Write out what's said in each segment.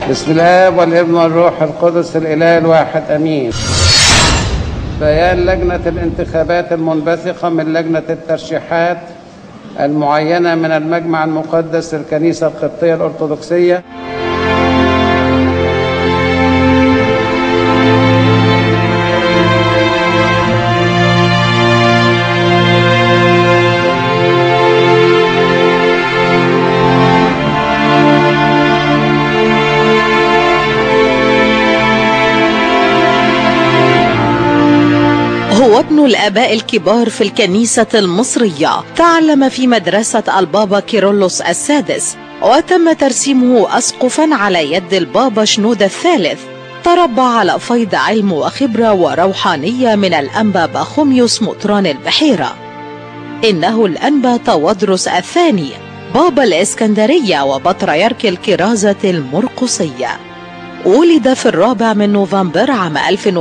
بسم الله والابن والروح القدس الاله الواحد امين بيان لجنه الانتخابات المنبثقه من لجنه الترشيحات المعينه من المجمع المقدس للكنيسه القبطيه الارثوذكسيه هو ابن الآباء الكبار في الكنيسة المصرية تعلم في مدرسة البابا كيرلس السادس وتم ترسيمه أسقفا على يد البابا شنودة الثالث تربى على فيض علم وخبرة وروحانية من الأنبا بخوميوس مطران البحيرة إنه الأنبا تودرس الثاني بابا الإسكندرية وبطريرك الكرازة المرقسية ولد في الرابع من نوفمبر عام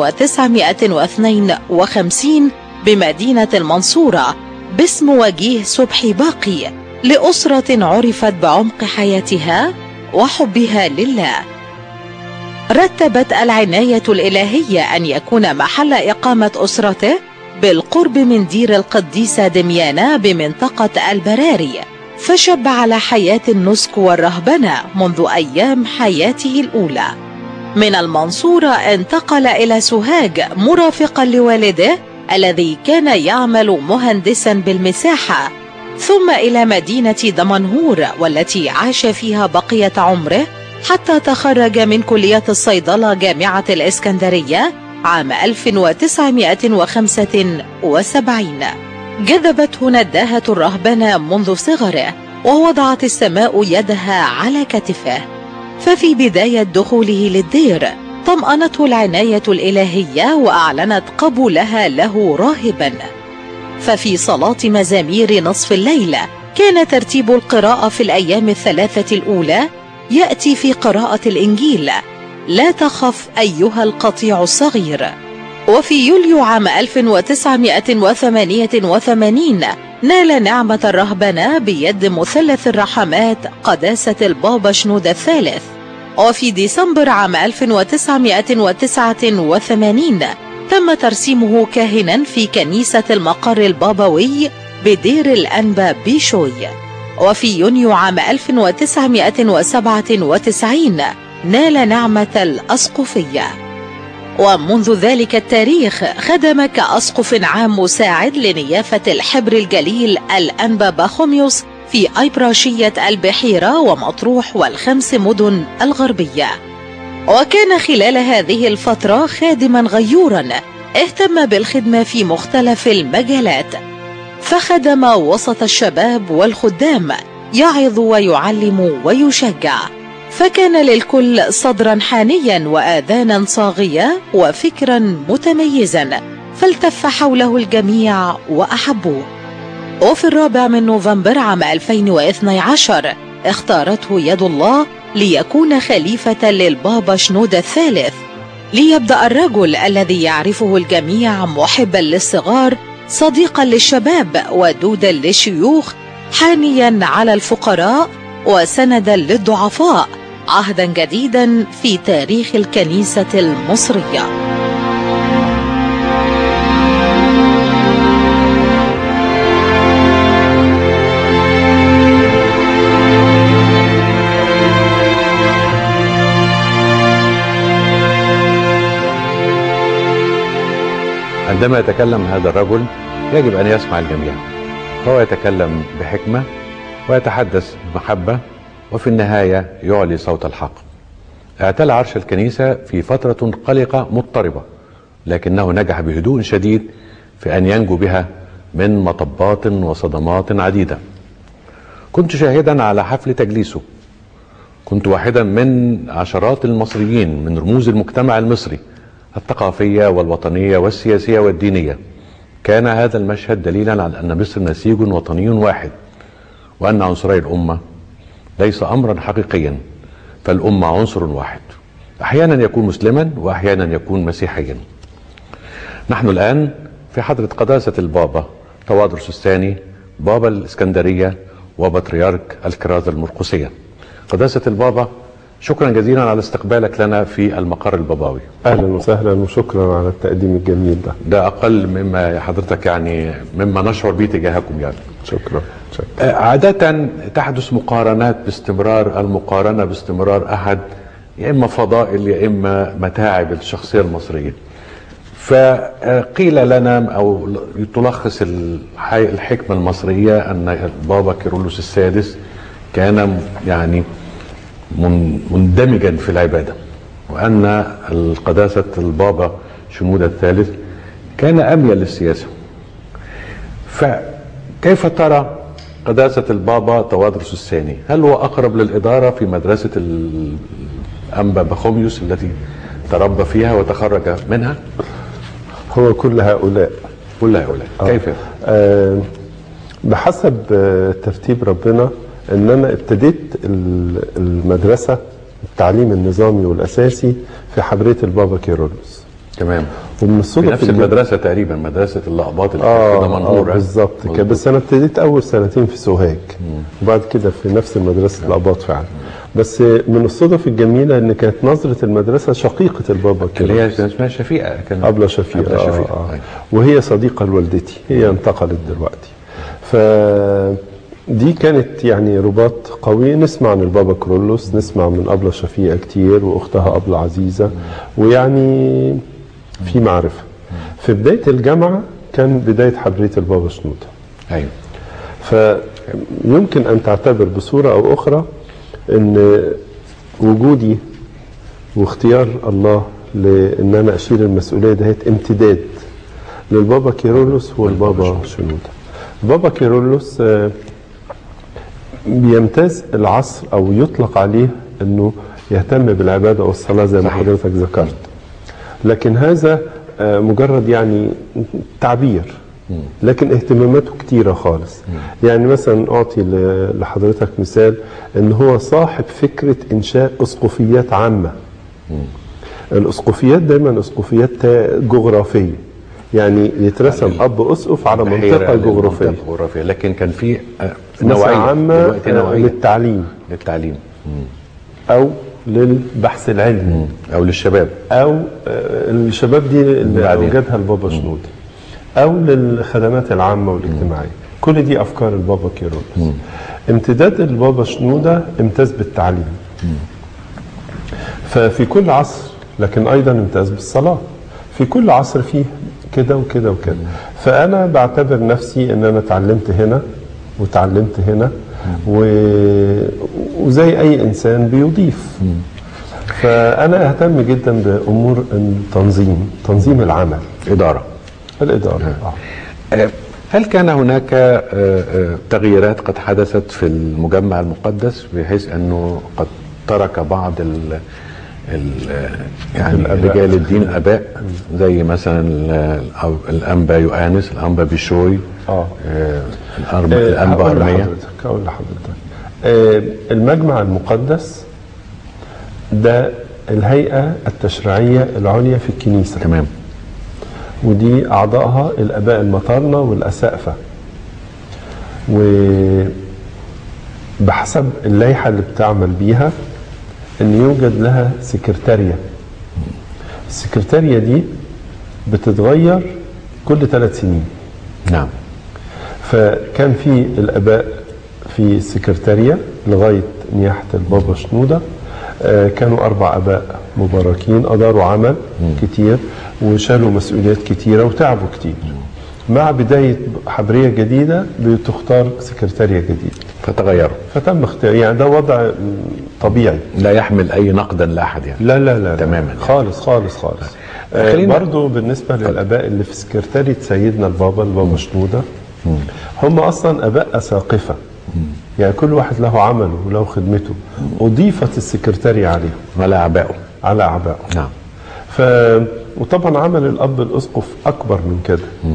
1952 بمدينة المنصورة باسم وجيه صبحي باقي لأسرة عرفت بعمق حياتها وحبها لله رتبت العناية الإلهية أن يكون محل إقامة أسرته بالقرب من دير القديسة دميانة بمنطقة البراري فشب على حياة النسك والرهبنة منذ أيام حياته الأولى من المنصورة انتقل إلى سوهاج مرافقا لوالده الذي كان يعمل مهندسا بالمساحة ثم إلى مدينة دمنهور والتي عاش فيها بقية عمره حتى تخرج من كلية الصيدلة جامعة الإسكندرية عام 1975 جذبته نداهة الرهبنة منذ صغره ووضعت السماء يدها على كتفه ففي بداية دخوله للدير طمأنته العناية الإلهية وأعلنت قبولها له راهبا ففي صلاة مزامير نصف الليل كان ترتيب القراءة في الأيام الثلاثة الأولى يأتي في قراءة الإنجيل لا تخف أيها القطيع الصغير وفي يوليو عام 1988 نال نعمة الرهبنة بيد مثلث الرحمات قداسة البابا شنود الثالث وفي ديسمبر عام 1989 تم ترسيمه كاهنا في كنيسة المقر البابوي بدير الأنبا بيشوي وفي يونيو عام 1997 نال نعمة الأسقفية ومنذ ذلك التاريخ خدم كأسقف عام مساعد لنيافة الحبر الجليل الأنبا باخوميوس في أيبراشية البحيرة ومطروح والخمس مدن الغربية وكان خلال هذه الفترة خادما غيورا اهتم بالخدمة في مختلف المجالات فخدم وسط الشباب والخدام يعظ ويعلم ويشجع فكان للكل صدرا حانيا واذانا صاغيه وفكرا متميزا فالتف حوله الجميع واحبوه وفي الرابع من نوفمبر عام 2012 اختارته يد الله ليكون خليفة للبابا شنودة الثالث ليبدأ الرجل الذي يعرفه الجميع محبا للصغار صديقا للشباب ودودا للشيوخ حانيا على الفقراء وسندا للضعفاء عهدا جديدا في تاريخ الكنيسة المصرية عندما يتكلم هذا الرجل يجب ان يسمع الجميع فهو يتكلم بحكمه ويتحدث بمحبه وفي النهايه يعلي صوت الحق اعتلى عرش الكنيسه في فتره قلقه مضطربه لكنه نجح بهدوء شديد في ان ينجو بها من مطبات وصدمات عديده كنت شاهدا على حفل تجليسه كنت واحدا من عشرات المصريين من رموز المجتمع المصري الثقافيه والوطنيه والسياسيه والدينيه كان هذا المشهد دليلا على ان مصر نسيج وطني واحد وان عنصري الامه ليس امرا حقيقيا فالامه عنصر واحد احيانا يكون مسلما واحيانا يكون مسيحيا نحن الان في حضره قداسه البابا توادرس الثاني بابا الاسكندريه وبطريرك الكرازه المرقسيه قداسه البابا شكرا جزيلا على استقبالك لنا في المقر البابوي اهلا وسهلا وشكرا على التقديم الجميل ده ده اقل مما حضرتك يعني مما نشعر به تجاهكم يعني شكرا شكرا آه، عادة تحدث مقارنات باستمرار المقارنة باستمرار أحد يا إما فضائل يا إما متاعب الشخصية المصرية فقيل لنا أو تلخص الح- الحكمة المصرية أن البابا كيرلس السادس كان يعني من- مندمجا في العبادة وأن القداسة البابا شنودة الثالث كان أميل للسياسة فكيف ترى قداسة البابا توادرس الثاني هل هو أقرب للإدارة في مدرسة الأنبا بخوميوس التي تربى فيها وتخرج منها هو كل هؤلاء كل هؤلاء كيف آه بحسب آه ترتيب ربنا ان انا ابتديت ال- المدرسه التعليم النظامي والاساسي في حبريه البابا كيرلس تمام ومن في الصدف نفس الج- المدرسة تقريبا مدرسة الأقباط اللي كانت اه, كده آه منهورة بالظبط كده مظبوط. بس انا ابتديت اول سنتين في سوهاج وبعد كده في نفس المدرسه الاباط فعلا بس من الصدف الجميله ان كانت نظره المدرسه شقيقه البابا اللي هي كيرلس كان اسمها شفيقة كان أبلة شفيقة, أبلة آه شفيقة. آه. أيوة. وهي صديقة لوالدتي هي انتقلت دلوقتي ف دي كانت يعني رباط قوي نسمع عن البابا كرولوس نسمع من أبلة شفيقة كتير وأختها أبلة عزيزة ويعني في معرفة في بداية الجامعة كان بداية حبرية البابا شنودة أيوه فيمكن أن تعتبر بصورة أو أخرى أن وجودي واختيار الله لأن أنا أشيل المسؤولية دهيت امتداد للبابا كيرلس والبابا شنودة البابا كيرلس آه، بيمتاز العصر أو يطلق عليه أنه يهتم بالعبادة والصلاة زي ما صحيح. حضرتك ذكرت لكن هذا آه، مجرد يعني تعبير لكن اهتماماته كتيرة خالص يعني مثلا أعطي ل- لحضرتك مثال أن هو صاحب فكرة إنشاء أسقفيات عامة الأسقفيات دايما أسقفيات تا- جغرافية يعني يترسم أب أسقف على منطقة بحيرة جغرافية للمنطقة الجغرافية لكن كان في آه، مثلا نوعية عامة دلوقتي آه، نوعية للتعليم للتعليم أو للبحث العلمي أو للشباب او آه، الشباب دي اللي بعدين. اوجدها البابا شنودة او للخدمات العامه والاجتماعيه كل دي افكار البابا كيرلس امتداد البابا شنودة امتاز بالتعليم ففي كل عصر لكن ايضا امتاز بالصلاه في كل عصر فيه كده وكده وكده فانا بعتبر نفسي ان انا اتعلمت هنا وتعلمت هنا و... وزي اي انسان بيضيف فانا اهتم جدا بامور التنظيم تنظيم العمل إدارة الاداره آه. آه، هل كان هناك آه، آه، تغييرات قد حدثت في المجمع المقدس بحيث انه قد ترك بعض ال ال يعني الآباء. رجال الدين الاباء زي مثلا ال- الأب- الانبا يوانس الانبا بيشوي آه. آه، الأرب- آه، الانبا هقول ارميا لحضرتك هقول لحضرتك آه، المجمع المقدس ده الهيئه التشريعيه العليا في الكنيسه تمام ودي اعضائها الاباء المطارنه والاسقفه وبحسب اللائحه اللي بتعمل بيها ان يوجد لها سكرتاريه السكرتاريه دي بتتغير كل ثلاث سنين نعم فكان في الاباء في السكرتاريه لغايه نياحه البابا شنوده آه، كانوا اربع اباء مباركين اداروا عمل كتير وشالوا مسؤوليات كتيره وتعبوا كتير مع بدايه حبريه جديده بتختار سكرتاريه جديده فتغيروا فتم اختيار يعني ده وضع م، طبيعي لا يحمل اي نقدا لاحد يعني لا لا لا تماما. لا. خالص خالص خالص آه خلينا- برضو بالنسبة للآباء اللي في سكرتارية سيدنا البابا البابا شنودة هم أصلا آباء أساقفة يعني كل واحد له عمله وله خدمته أضيفت السكرتارية عليهم على اعبائه على أعبائه نعم ف وطبعا عمل الأب الأسقف أكبر من كده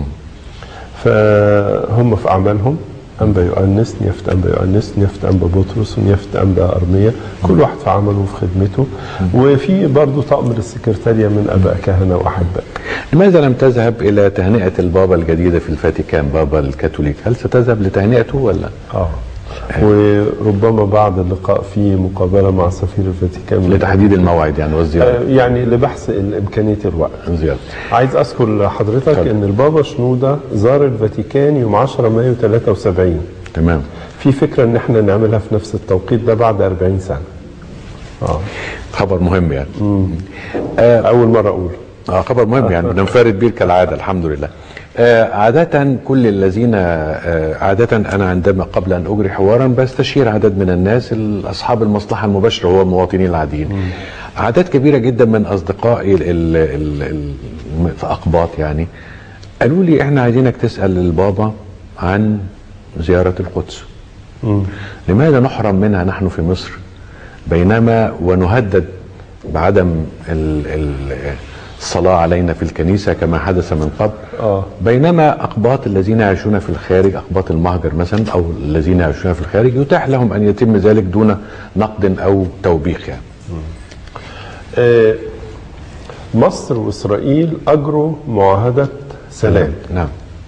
فهم في أعمالهم أنبا يؤنس نيافة أنبا يؤنس نيافة أنبا بطرس ونيافة أنبا أرمية كل واحد في عمله وفي خدمته وفي برضه طقم للسكرتارية من أباء كهنة وأحباء لماذا لم تذهب الى تهنئه البابا الجديده في الفاتيكان بابا الكاثوليك هل ستذهب لتهنئته ولا اه وربما بعد اللقاء في مقابله مع سفير الفاتيكان لتحديد الموعد يعني والزياره آه، يعني لبحث امكانيه الوقت زياره عايز اذكر لحضرتك اتفضل. ان البابا شنوده زار الفاتيكان يوم 10 مايو 73 تمام في فكره ان احنا نعملها في نفس التوقيت ده بعد 40 سنه اه خبر مهم يعني اول مره اقول اه خبر مهم يعني بننفرد بيه كالعاده الحمد لله. آه عادة كل الذين آه عادة أنا عندما قبل أن أجري حوارا بستشير عدد من الناس ال- أصحاب المصلحة المباشرة هو المواطنين العاديين. أعداد كبيرة جدا من أصدقائي ال- ال- ال- ال- الأقباط يعني قالوا لي إحنا عايزينك تسأل البابا عن زيارة القدس. لماذا نحرم منها نحن في مصر بينما ونهدد بعدم ال- ال- الصلاة علينا في الكنيسة كما حدث من قبل آه. بينما أقباط الذين يعيشون في الخارج أقباط المهجر مثلا أو الذين يعيشون في الخارج يتاح لهم أن يتم ذلك دون نقد أو توبيخ يعني آه، مصر واسرائيل اجروا معاهده سلام نعم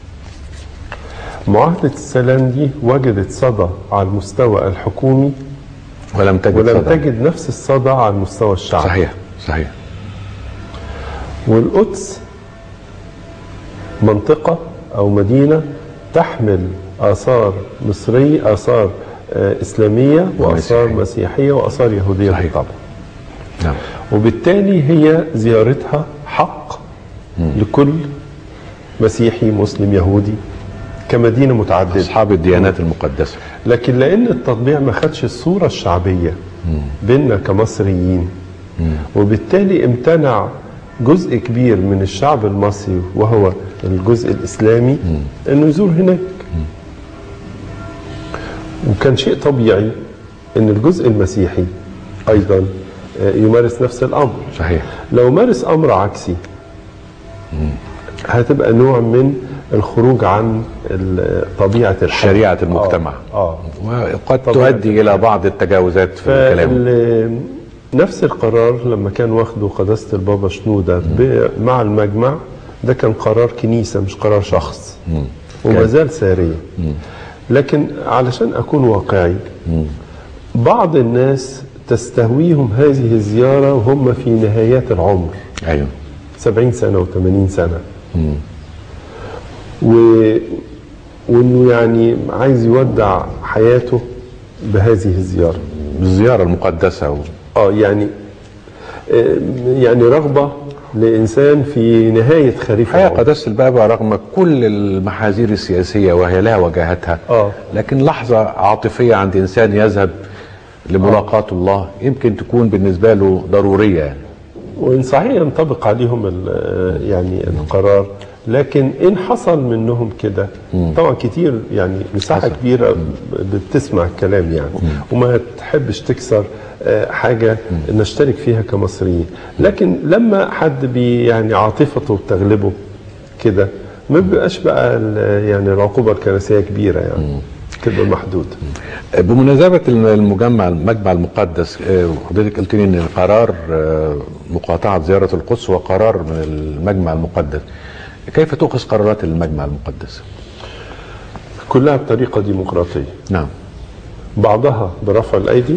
معاهده السلام دي وجدت صدى على المستوى الحكومي ولم تجد ولم صدى. تجد نفس الصدى على المستوى الشعبي صحيح صحيح والقدس منطقة أو مدينة تحمل آثار مصرية آثار آه، إسلامية وآثار ومسيحية. مسيحية وآثار يهودية صحيح. بالطبع نعم وبالتالي هي زيارتها حق لكل مسيحي مسلم يهودي كمدينة متعددة أصحاب الديانات المقدسة لكن لان التطبيع ما خدش الصوره الشعبيه بيننا كمصريين وبالتالي امتنع جزء كبير من الشعب المصري وهو الجزء الاسلامي انه يزور هناك وكان شيء طبيعي ان الجزء المسيحي ايضا آه، يمارس نفس الامر صحيح لو مارس امر عكسي هتبقى نوع من الخروج عن ال- طبيعه الحياه شريعة المجتمع اه, آه. وقد طبيعة تؤدي إلى بعض التجاوزات في الكلام فال- نفس القرار لما كان واخده قداسة البابا شنودة ب- مع المجمع ده كان قرار كنيسة مش قرار شخص وما زال ساريا لكن علشان أكون واقعي بعض الناس تستهويهم هذه الزيارة وهم في نهايات العمر أيوه 70 سنة و80 سنة و... وانه يعني عايز يودع حياته بهذه الزيارة الزيارة المقدسة و... اه يعني آه، يعني رغبة لإنسان في نهاية خريف الحقيقة العمر. قداسة البابا رغم كل المحاذير السياسية وهي لها وجاهتها آه. لكن لحظة عاطفية عند إنسان يذهب لملاقاة الله يمكن تكون بالنسبة له ضرورية يعني. وإن صحيح ينطبق عليهم ال- يعني القرار لكن إن حصل منهم كده طبعا كتير يعني مساحة حصل. كبيرة بتسمع الكلام يعني وما تحبش تكسر آه، حاجة نشترك فيها كمصريين لكن لما حد بي يعني عاطفته بتغلبه كده ما بيبقاش بقى ال- يعني العقوبة الكنسية كبيرة يعني تبقى محدودة بمناسبة المجمع المجمع المقدس آه، حضرتك قلت لي ان قرار آه، مقاطعة زيارة القدس هو قرار من المجمع المقدس كيف تؤخذ قرارات المجمع المقدس؟ كلها بطريقة ديمقراطية نعم بعضها برفع الايدي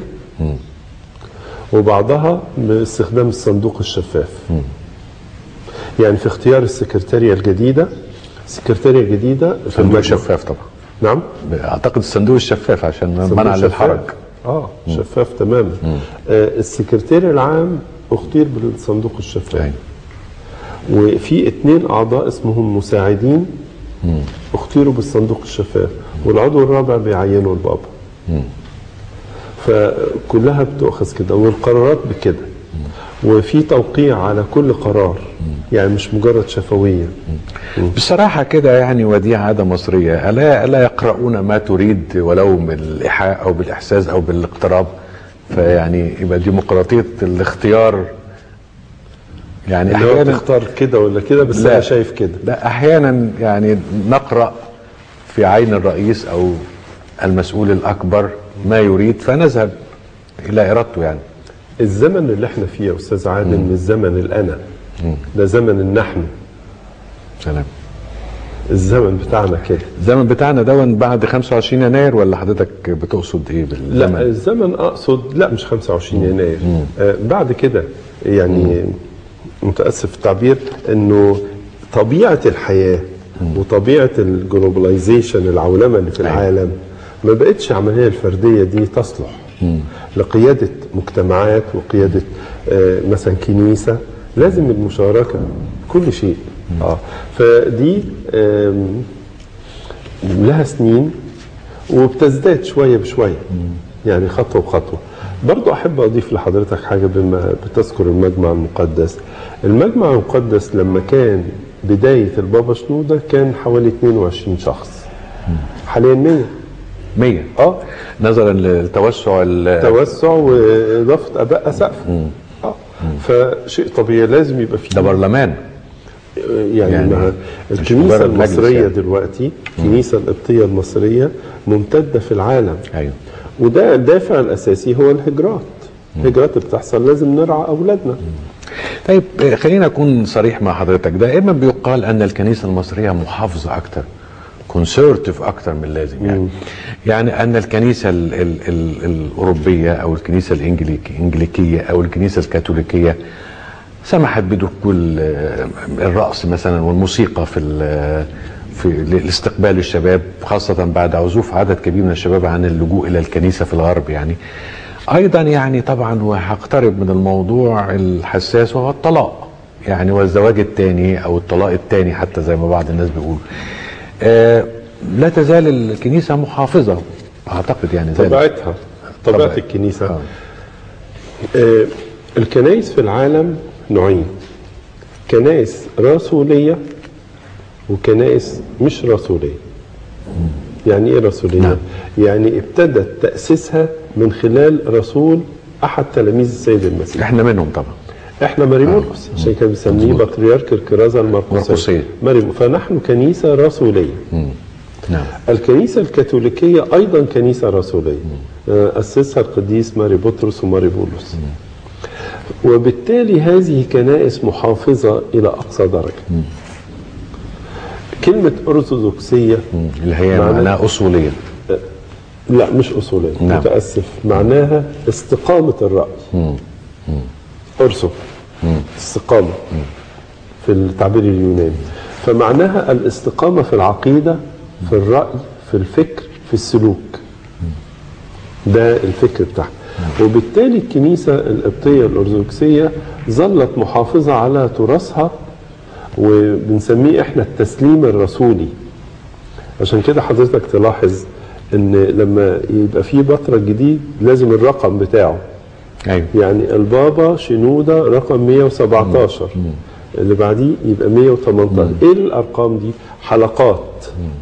وبعضها باستخدام الصندوق الشفاف يعني في اختيار السكرتارية الجديدة سكرتارية جديدة في صندوق المجمع. شفاف طبعا نعم اعتقد الصندوق الشفاف عشان صندوق منع شفاف. للحرج اه شفاف تماما آه السكرتير العام اختير بالصندوق الشفاف أيوة. وفي اتنين اعضاء اسمهم مساعدين اختيروا بالصندوق الشفاف والعضو الرابع بيعينه البابا فكلها بتؤخذ كده والقرارات بكده وفي توقيع على كل قرار يعني مش مجرد شفويه بصراحة كده يعني ودي عادة مصرية ألا ألا يقرؤون ما تريد ولو بالإيحاء أو بالإحساس أو بالاقتراب فيعني يبقى ديمقراطية الاختيار يعني اللي هو أحيانا تختار كده ولا كده بس لا. انا شايف كده لا أحيانا يعني نقرأ في عين الرئيس أو المسؤول الأكبر ما يريد فنذهب إلى إرادته يعني الزمن اللي احنا فيه يا استاذ عادل مش زمن الانا ده زمن النحن سلام الزمن بتاعنا كده الزمن بتاعنا دون بعد 25 يناير ولا حضرتك بتقصد ايه لا بالزمن؟ الزمن اقصد لا مش 25 يناير آه بعد كده يعني متاسف في التعبير انه طبيعه الحياه وطبيعه الجلوبلايزيشن العولمه اللي في أيوة. العالم ما بقتش العمليه الفرديه دي تصلح لقياده مجتمعات وقياده آه مثلا كنيسه لازم المشاركه كل شيء اه فدي آم، لها سنين وبتزداد شوية بشوية يعني خطوة بخطوة برضو أحب أضيف لحضرتك حاجة بما بتذكر المجمع المقدس المجمع المقدس لما كان بداية البابا شنودة كان حوالي 22 شخص حاليا 100 100 اه نظرا للتوسع ال- توسع وإضافة أباء سقف اه فشيء طبيعي لازم يبقى فيه ده برلمان يعني, يعني يعني مش الكنيسة مجرد مجلس المصرية يعني. دلوقتي الكنيسة القبطية المصرية ممتدة في العالم ايوه وده الدافع الاساسي هو الهجرات الهجرات اللي بتحصل لازم نرعى اولادنا طيب آه، خلينا اكون صريح مع حضرتك دائما بيقال ان الكنيسه المصريه محافظه اكتر كونسرتيف اكتر من اللازم يعني يعني ان الكنيسه ال ال ال الاوروبيه او الكنيسه الانجليك الانجليكيه او الكنيسه الكاثوليكيه سمحت بدخول آه، الرقص مثلا والموسيقى في ال- في لاستقبال الشباب خاصة بعد عزوف عدد كبير من الشباب عن اللجوء إلى الكنيسة في الغرب يعني أيضا يعني طبعا وهقترب من الموضوع الحساس وهو الطلاق يعني والزواج الثاني أو الطلاق الثاني حتى زي ما بعض الناس بيقول آه لا تزال الكنيسة محافظة أعتقد يعني ذلك طبيعتها طبيعه طبيعة. الكنيسه آه. آه الكنائس في العالم نوعين كنائس رسوليه وكنائس مش رسوليه يعني ايه رسوليه نعم. يعني ابتدت تاسيسها من خلال رسول احد تلاميذ السيد المسيح احنا منهم طبعا احنا ماريمورقس عشان كده بنسميه مظبوط. بطريرك الكرازه المرقسيه مرقسية. مريم فنحن كنيسه رسوليه نعم الكنيسة الكاثوليكية أيضا كنيسة رسولية آه، أسسها القديس ماري بطرس وماري بولس وبالتالي هذه كنائس محافظة إلى أقصى درجة كلمة أرثوذكسية اللي هي معنى- معناها أصولية لا مش أصولية نعم. متأسف معناها استقامة الرأي أرثو استقامة في التعبير اليوناني فمعناها الاستقامة في العقيدة في الرأي في الفكر في السلوك ده الفكر بتاعها وبالتالي الكنيسة القبطية الأرثوذكسية ظلت محافظة على تراثها وبنسميه احنا التسليم الرسولي عشان كده حضرتك تلاحظ ان لما يبقى في بطرك جديد لازم الرقم بتاعه أيوه يعني البابا شنودة رقم 117 اللي بعديه يبقى 118 ايه الارقام دي حلقات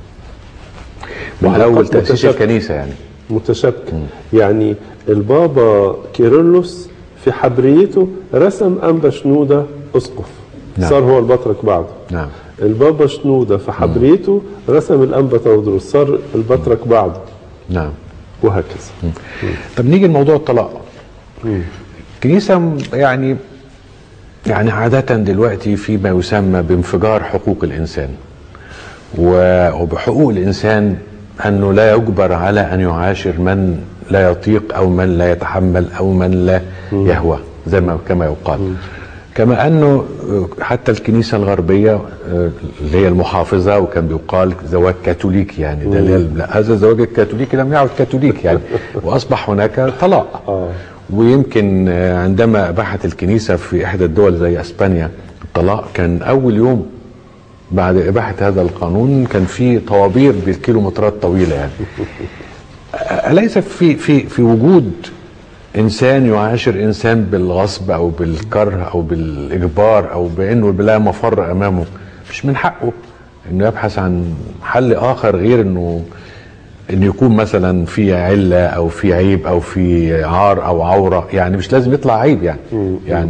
من أول وحلقات تأسيس متشابكة. الكنيسة يعني متشابكه يعني البابا كيرلس في حبريته رسم انبا شنودة اسقف نعم. صار هو البطرك بعده نعم البابا شنودة في حبريته رسم الانبا تودروس صار البطرك بعده نعم وهكذا طب نيجي لموضوع الطلاق الكنيسة م- يعني يعني عادة دلوقتي فيما يسمى بانفجار حقوق الإنسان و- وبحقوق الإنسان أنه لا يجبر على أن يعاشر من لا يطيق أو من لا يتحمل أو من لا يهوى زي ما كما يقال كما أنه حتى الكنيسة الغربية آه، اللي هي المحافظة وكان بيقال زواج كاثوليكي يعني ده اللي هي- لا، هذا الزواج الكاثوليكي لم يعد كاثوليكي يعني وأصبح هناك طلاق آه. ويمكن آه، عندما اباحت الكنيسه في احدى الدول زي اسبانيا الطلاق كان اول يوم بعد اباحه هذا القانون كان في طوابير بالكيلومترات طويله يعني اليس في في في وجود انسان يعاشر انسان بالغصب او بالكره او بالاجبار او بانه لا مفر امامه مش من حقه انه يبحث عن حل اخر غير انه ان يكون مثلا في عله او في عيب او في عار او عوره يعني مش لازم يطلع عيب يعني يعني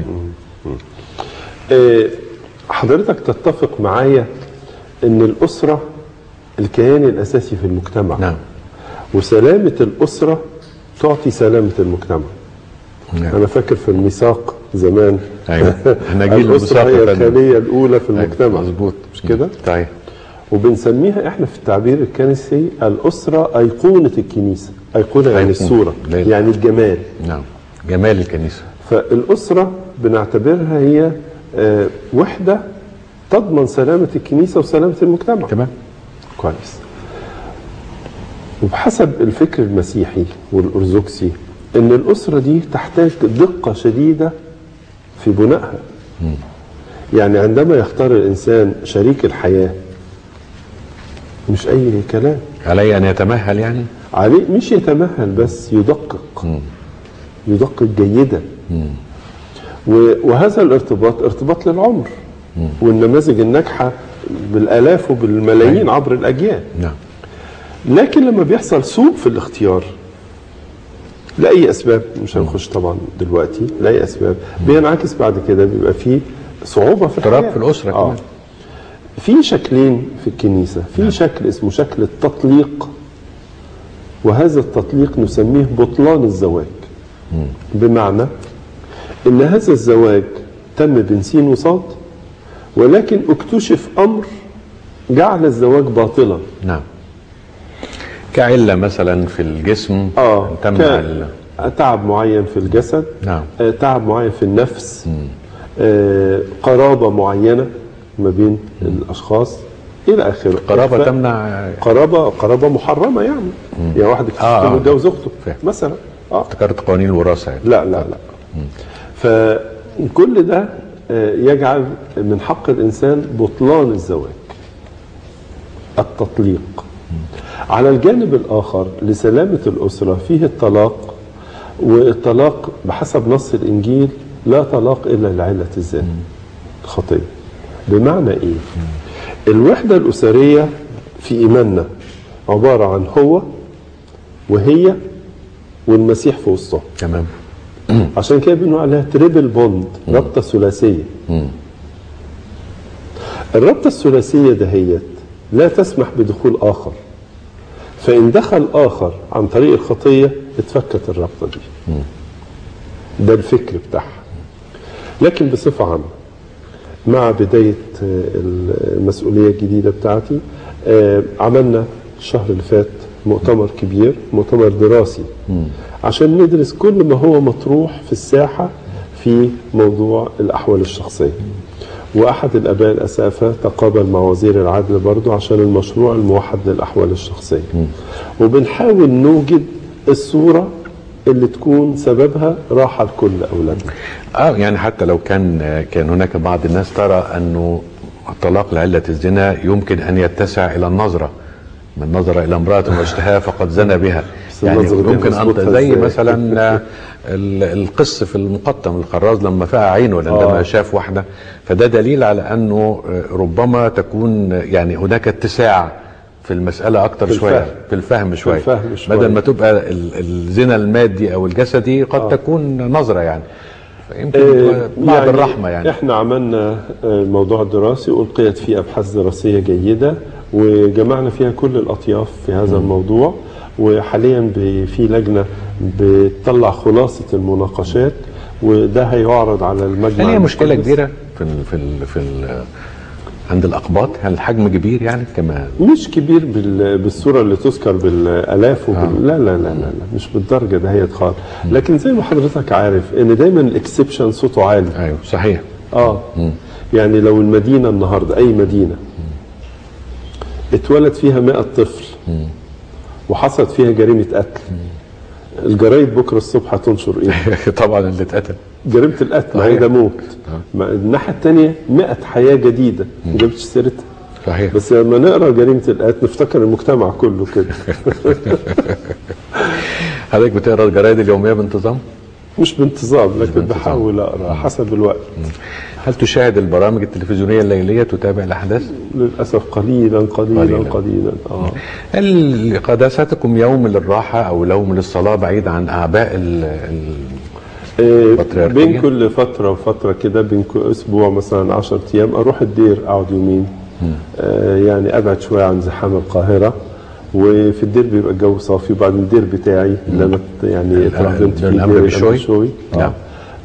آه، حضرتك تتفق معايا ان الاسره الكيان الاساسي في المجتمع نعم وسلامه الاسره تعطي سلامه المجتمع نعم. انا فاكر في الميثاق زمان أيوة. إحنا جيل الاسره الميثاق هي يا فندم. الخليه الاولى في المجتمع مظبوط مش كده طيب وبنسميها احنا في التعبير الكنسي الاسره ايقونه الكنيسه ايقونه يعني أيقونة. الصوره ليلى. يعني الجمال نعم جمال الكنيسه فالاسره بنعتبرها هي آه، وحده تضمن سلامه الكنيسه وسلامه المجتمع تمام كويس وبحسب الفكر المسيحي والارثوذكسي ان الاسره دي تحتاج دقه شديده في بنائها يعني عندما يختار الانسان شريك الحياه مش اي كلام علي ان يتمهل يعني عليه مش يتمهل بس يدقق يدقق جيدا و- وهذا الارتباط ارتباط للعمر والنماذج الناجحه بالالاف وبالملايين عبر الاجيال نعم لكن لما بيحصل سوء في الاختيار لاي اسباب مش هنخش طبعا دلوقتي لاي اسباب بينعكس بعد كده بيبقى فيه صعوبه في اضطراب الحياه في الأسرة كمان. في شكلين في الكنيسه في شكل اسمه شكل التطليق وهذا التطليق نسميه بطلان الزواج بمعنى ان هذا الزواج تم بنسين وصاد ولكن اكتشف امر جعل الزواج باطلا نعم كعلة مثلا في الجسم اه تمنع كان ال- تعب معين في الجسد نعم. آه تعب معين في النفس آه قرابه معينه ما بين الاشخاص الى اخره قرابة ف- تمنع قرابه قرابه محرمه يعني يعني واحد آه، آه. متجوز اخته فاهم. مثلا اه افتكرت قوانين الوراثة يعني لا لا لا فكل ده آه، يجعل من حق الانسان بطلان الزواج التطليق على الجانب الاخر لسلامه الاسره فيه الطلاق والطلاق بحسب نص الانجيل لا طلاق الا لعله الزنا خطيه بمعنى ايه الوحده الاسريه في ايماننا عباره عن هو وهي والمسيح في وسطهم تمام عشان كده بنقول عليها تريبل بوند رابطه ثلاثيه الرابطه الثلاثيه دهيت لا تسمح بدخول اخر فان دخل اخر عن طريق الخطيه اتفكت الرابطه دي ده الفكر بتاعها لكن بصفه عامه مع بدايه آه، المسؤوليه الجديده بتاعتي آه، عملنا الشهر اللي فات مؤتمر كبير مؤتمر دراسي عشان ندرس كل ما هو مطروح في الساحه في موضوع الاحوال الشخصيه واحد الاباء الاسافه تقابل مع وزير العدل برضه عشان المشروع الموحد للاحوال الشخصيه وبنحاول نوجد الصوره اللي تكون سببها راحه لكل اولادنا اه يعني حتى لو كان كان هناك بعض الناس ترى انه الطلاق لعلة الزنا يمكن ان يتسع الى النظرة من نظر الى امرأة واشتهاها فقد زنى بها بس يعني النظرة دي يمكن ان نظبطها زي إزاي؟ مثلا ال- القس في المقطم الخراز لما فقع عينه عندما آه. شاف واحدة فده دليل على انه ربما تكون يعني هناك اتساع في المسألة أكتر في شوية الفهم. في الفهم شوية الفهم شوية. بدل ما تبقى ال- الزنا المادي أو الجسدي قد تكون نظرة يعني يمكن آه، بعض الرحمة يعني احنا عملنا آه، الموضوع الدراسي والقيت فيه ابحاث دراسيه جيده وجمعنا فيها كل الاطياف في هذا الموضوع وحاليا ب- في لجنه بتطلع خلاصه المناقشات وده هيعرض على المجمع هل هي مشكلة المقدس. كبيرة في ال في ال في ال عند الأقباط هل الحجم كبير يعني كما مش كبير بال- بالصوره اللي تذكر بالالاف وبال... آه. لا لا لا لا لا مش بالدرجه دهيت خالص لكن زي ما حضرتك عارف ان دايما الاكسبشن صوته عالي أيوه صحيح اه يعني لو المدينه النهارده اي مدينه اتولد فيها 100 طفل وحصلت فيها جريمه قتل الجرايد بكره الصبح هتنشر ايه؟ طبعا اللي اتقتل جريمه القتل ما هي ده موت ما- الناحيه الثانيه 100 حياه جديده ما جابتش سيرتها صحيح بس لما نقرا جريمه القتل نفتكر المجتمع كله كده حضرتك بتقرا الجرايد اليومية بانتظام؟ مش بانتظام لكن بانتظام. بحاول اقرا حسب الوقت هل تشاهد البرامج التلفزيونية الليلية تتابع الأحداث؟ للاسف قليلا قليلا قليلاً. قليلا اه هل قداستكم يوم للراحة أو يوم للصلاة بعيد عن أعباء ال ال إيه، بطريركية؟ بين كل فترة وفترة كده بين كل أسبوع مثلا 10 أيام أروح الدير أقعد يومين آه يعني أبعد شوية عن زحام القاهرة وفي الدير بيبقى الجو صافي وبعدين الدير بتاعي اللي أنا يعني اترهبنت دير فيه الأمر دير بالشوي؟ بالشوي. نعم. آه.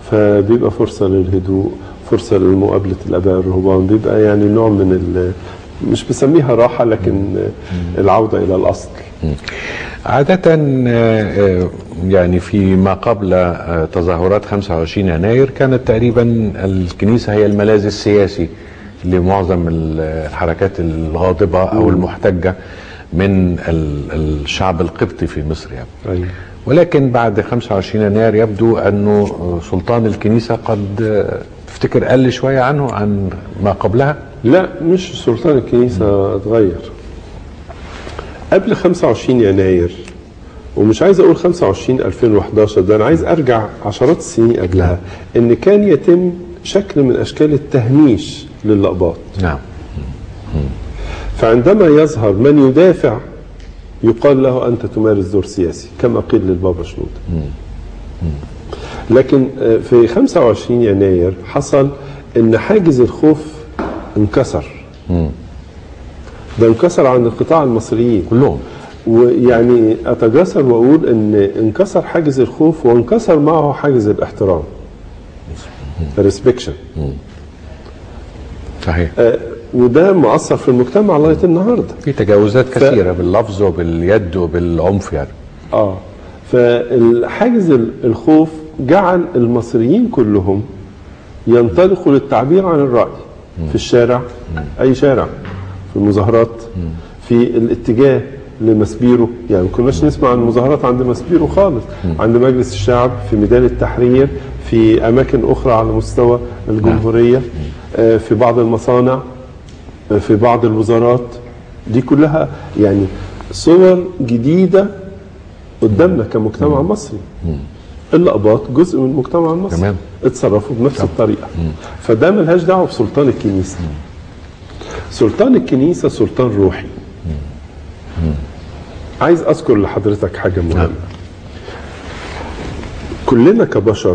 فبيبقى فرصة للهدوء فرصة لمقابلة الآباء الرهبان بيبقى يعني نوع من ال مش بسميها راحه لكن العوده الى الاصل عادة آه، آه، يعني فيما قبل آه، تظاهرات 25 يناير كانت تقريبا الكنيسة هي الملاذ السياسي لمعظم ال- الحركات الغاضبة أو المحتجة من ال- الشعب القبطي في مصر يعني. أيوة. ولكن بعد 25 يناير يبدو أنه سلطان الكنيسة قد آه، تفتكر قل شوية عنه عن ما قبلها لا مش سلطان الكنيسة اتغير قبل 25 يناير ومش عايز اقول 25 2011 ده انا عايز ارجع عشرات السنين قبلها ان كان يتم شكل من اشكال التهميش للقباط نعم فعندما يظهر من يدافع يقال له انت تمارس دور سياسي كما قيل للبابا شنودة لكن آه، في 25 يناير حصل ان حاجز الخوف انكسر ده انكسر عند القطاع المصريين كلهم ويعني اتجاسر واقول ان انكسر حاجز الخوف وانكسر معه حاجز الاحترام ريسبكشن صحيح وده مؤثر في المجتمع لغايه النهارده في تجاوزات كثيرة باللفظ وباليد وبالعنف يعني اه فالحاجز ال- الخوف جعل المصريين كلهم ينطلقوا للتعبير عن الرأي في الشارع أي شارع في المظاهرات في الاتجاه لمسبيرو يعني ما كناش نسمع عن المظاهرات عند مسبيرو خالص عند مجلس الشعب في ميدان التحرير في أماكن أخرى على مستوى الجمهورية آه، في بعض المصانع آه، في بعض الوزارات دي كلها يعني صور جديدة قدامنا كمجتمع مصري الأقباط جزء من المجتمع المصري تمام. اتصرفوا بنفس الطريقة فده ملهاش دعوة بسلطان الكنيسة سلطان الكنيسة سلطان روحي عايز أذكر لحضرتك حاجة مهمة كلنا كبشر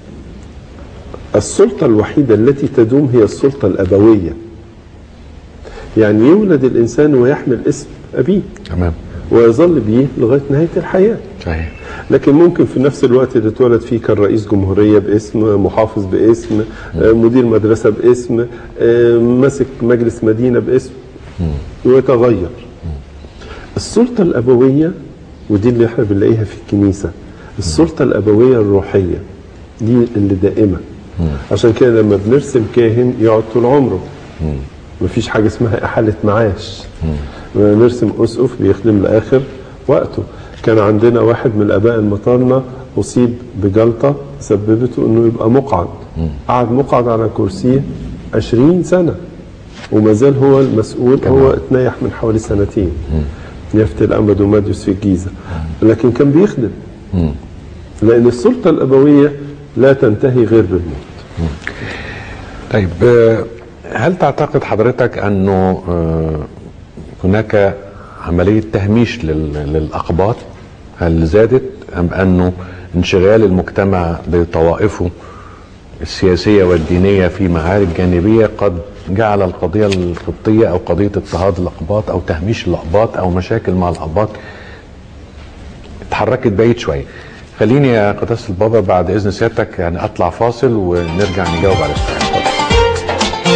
السلطة الوحيدة التي تدوم هي السلطة الأبوية يعني يولد الإنسان ويحمل اسم أبيه تمام ويظل بيه لغاية نهاية الحياة صحيح لكن ممكن في نفس الوقت اللي اتولد فيه كان رئيس جمهورية باسم محافظ باسم آه، مدير مدرسة باسم آه، ماسك مجلس مدينة باسم ويتغير السلطة الأبوية ودي اللي احنا بنلاقيها في الكنيسة السلطة الأبوية الروحية دي اللي دائمة عشان كده لما بنرسم كاهن يقعد طول عمره مفيش حاجة اسمها إحالة معاش لما نرسم أسقف بيخدم لآخر وقته كان عندنا واحد من الآباء المطارنة أصيب بجلطة سببته إنه يبقى مقعد قعد مقعد على كرسيه 20 سنة وما زال هو المسؤول هو اتنيح من حوالي سنتين يافت الأمد وماديوس في الجيزة لكن كان بيخدم لأن السلطة الأبوية لا تنتهي غير بالموت طيب آه، هل تعتقد حضرتك انه آه، هناك عملية تهميش لل- للأقباط هل زادت أم أنه انشغال المجتمع بطوائفه السياسية والدينية في معارك جانبية قد جعل القضية القبطية أو قضية اضطهاد الأقباط أو تهميش الأقباط أو مشاكل مع الأقباط اتحركت بعيد شوية خليني يا قداسة البابا بعد إذن سيادتك يعني أطلع فاصل ونرجع نجاوب على السؤال اتفضل.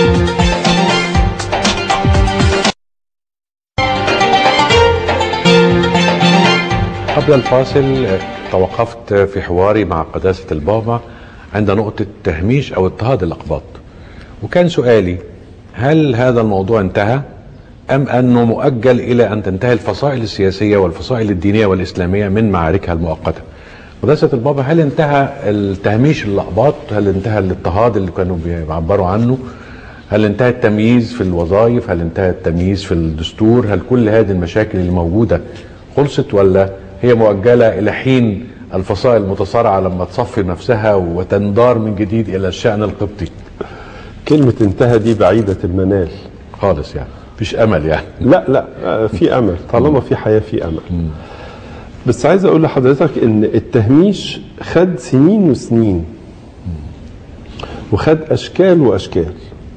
قبل الفاصل آه، توقفت في حواري مع قداسة البابا عند نقطة تهميش أو اضطهاد الأقباط وكان سؤالي هل هذا الموضوع انتهى أم أنه مؤجل إلى أن تنتهي الفصائل السياسية والفصائل الدينية والإسلامية من معاركها المؤقتة قداسة البابا هل انتهى التهميش الأقباط هل انتهى الاضطهاد اللي كانوا بيعبروا عنه هل انتهى التمييز في الوظائف هل انتهى التمييز في الدستور هل كل هذه المشاكل اللي موجودة خلصت ولا هي مؤجلة إلى حين الفصائل المتصارعة لما تصفي نفسها وتندار من جديد إلى الشأن القبطي كلمة انتهى دي بعيدة المنال خالص يعني مفيش أمل يعني لا لا آه، في امل طالما في حياه في امل بس عايز اقول لحضرتك ان التهميش خد سنين وسنين وخد اشكال واشكال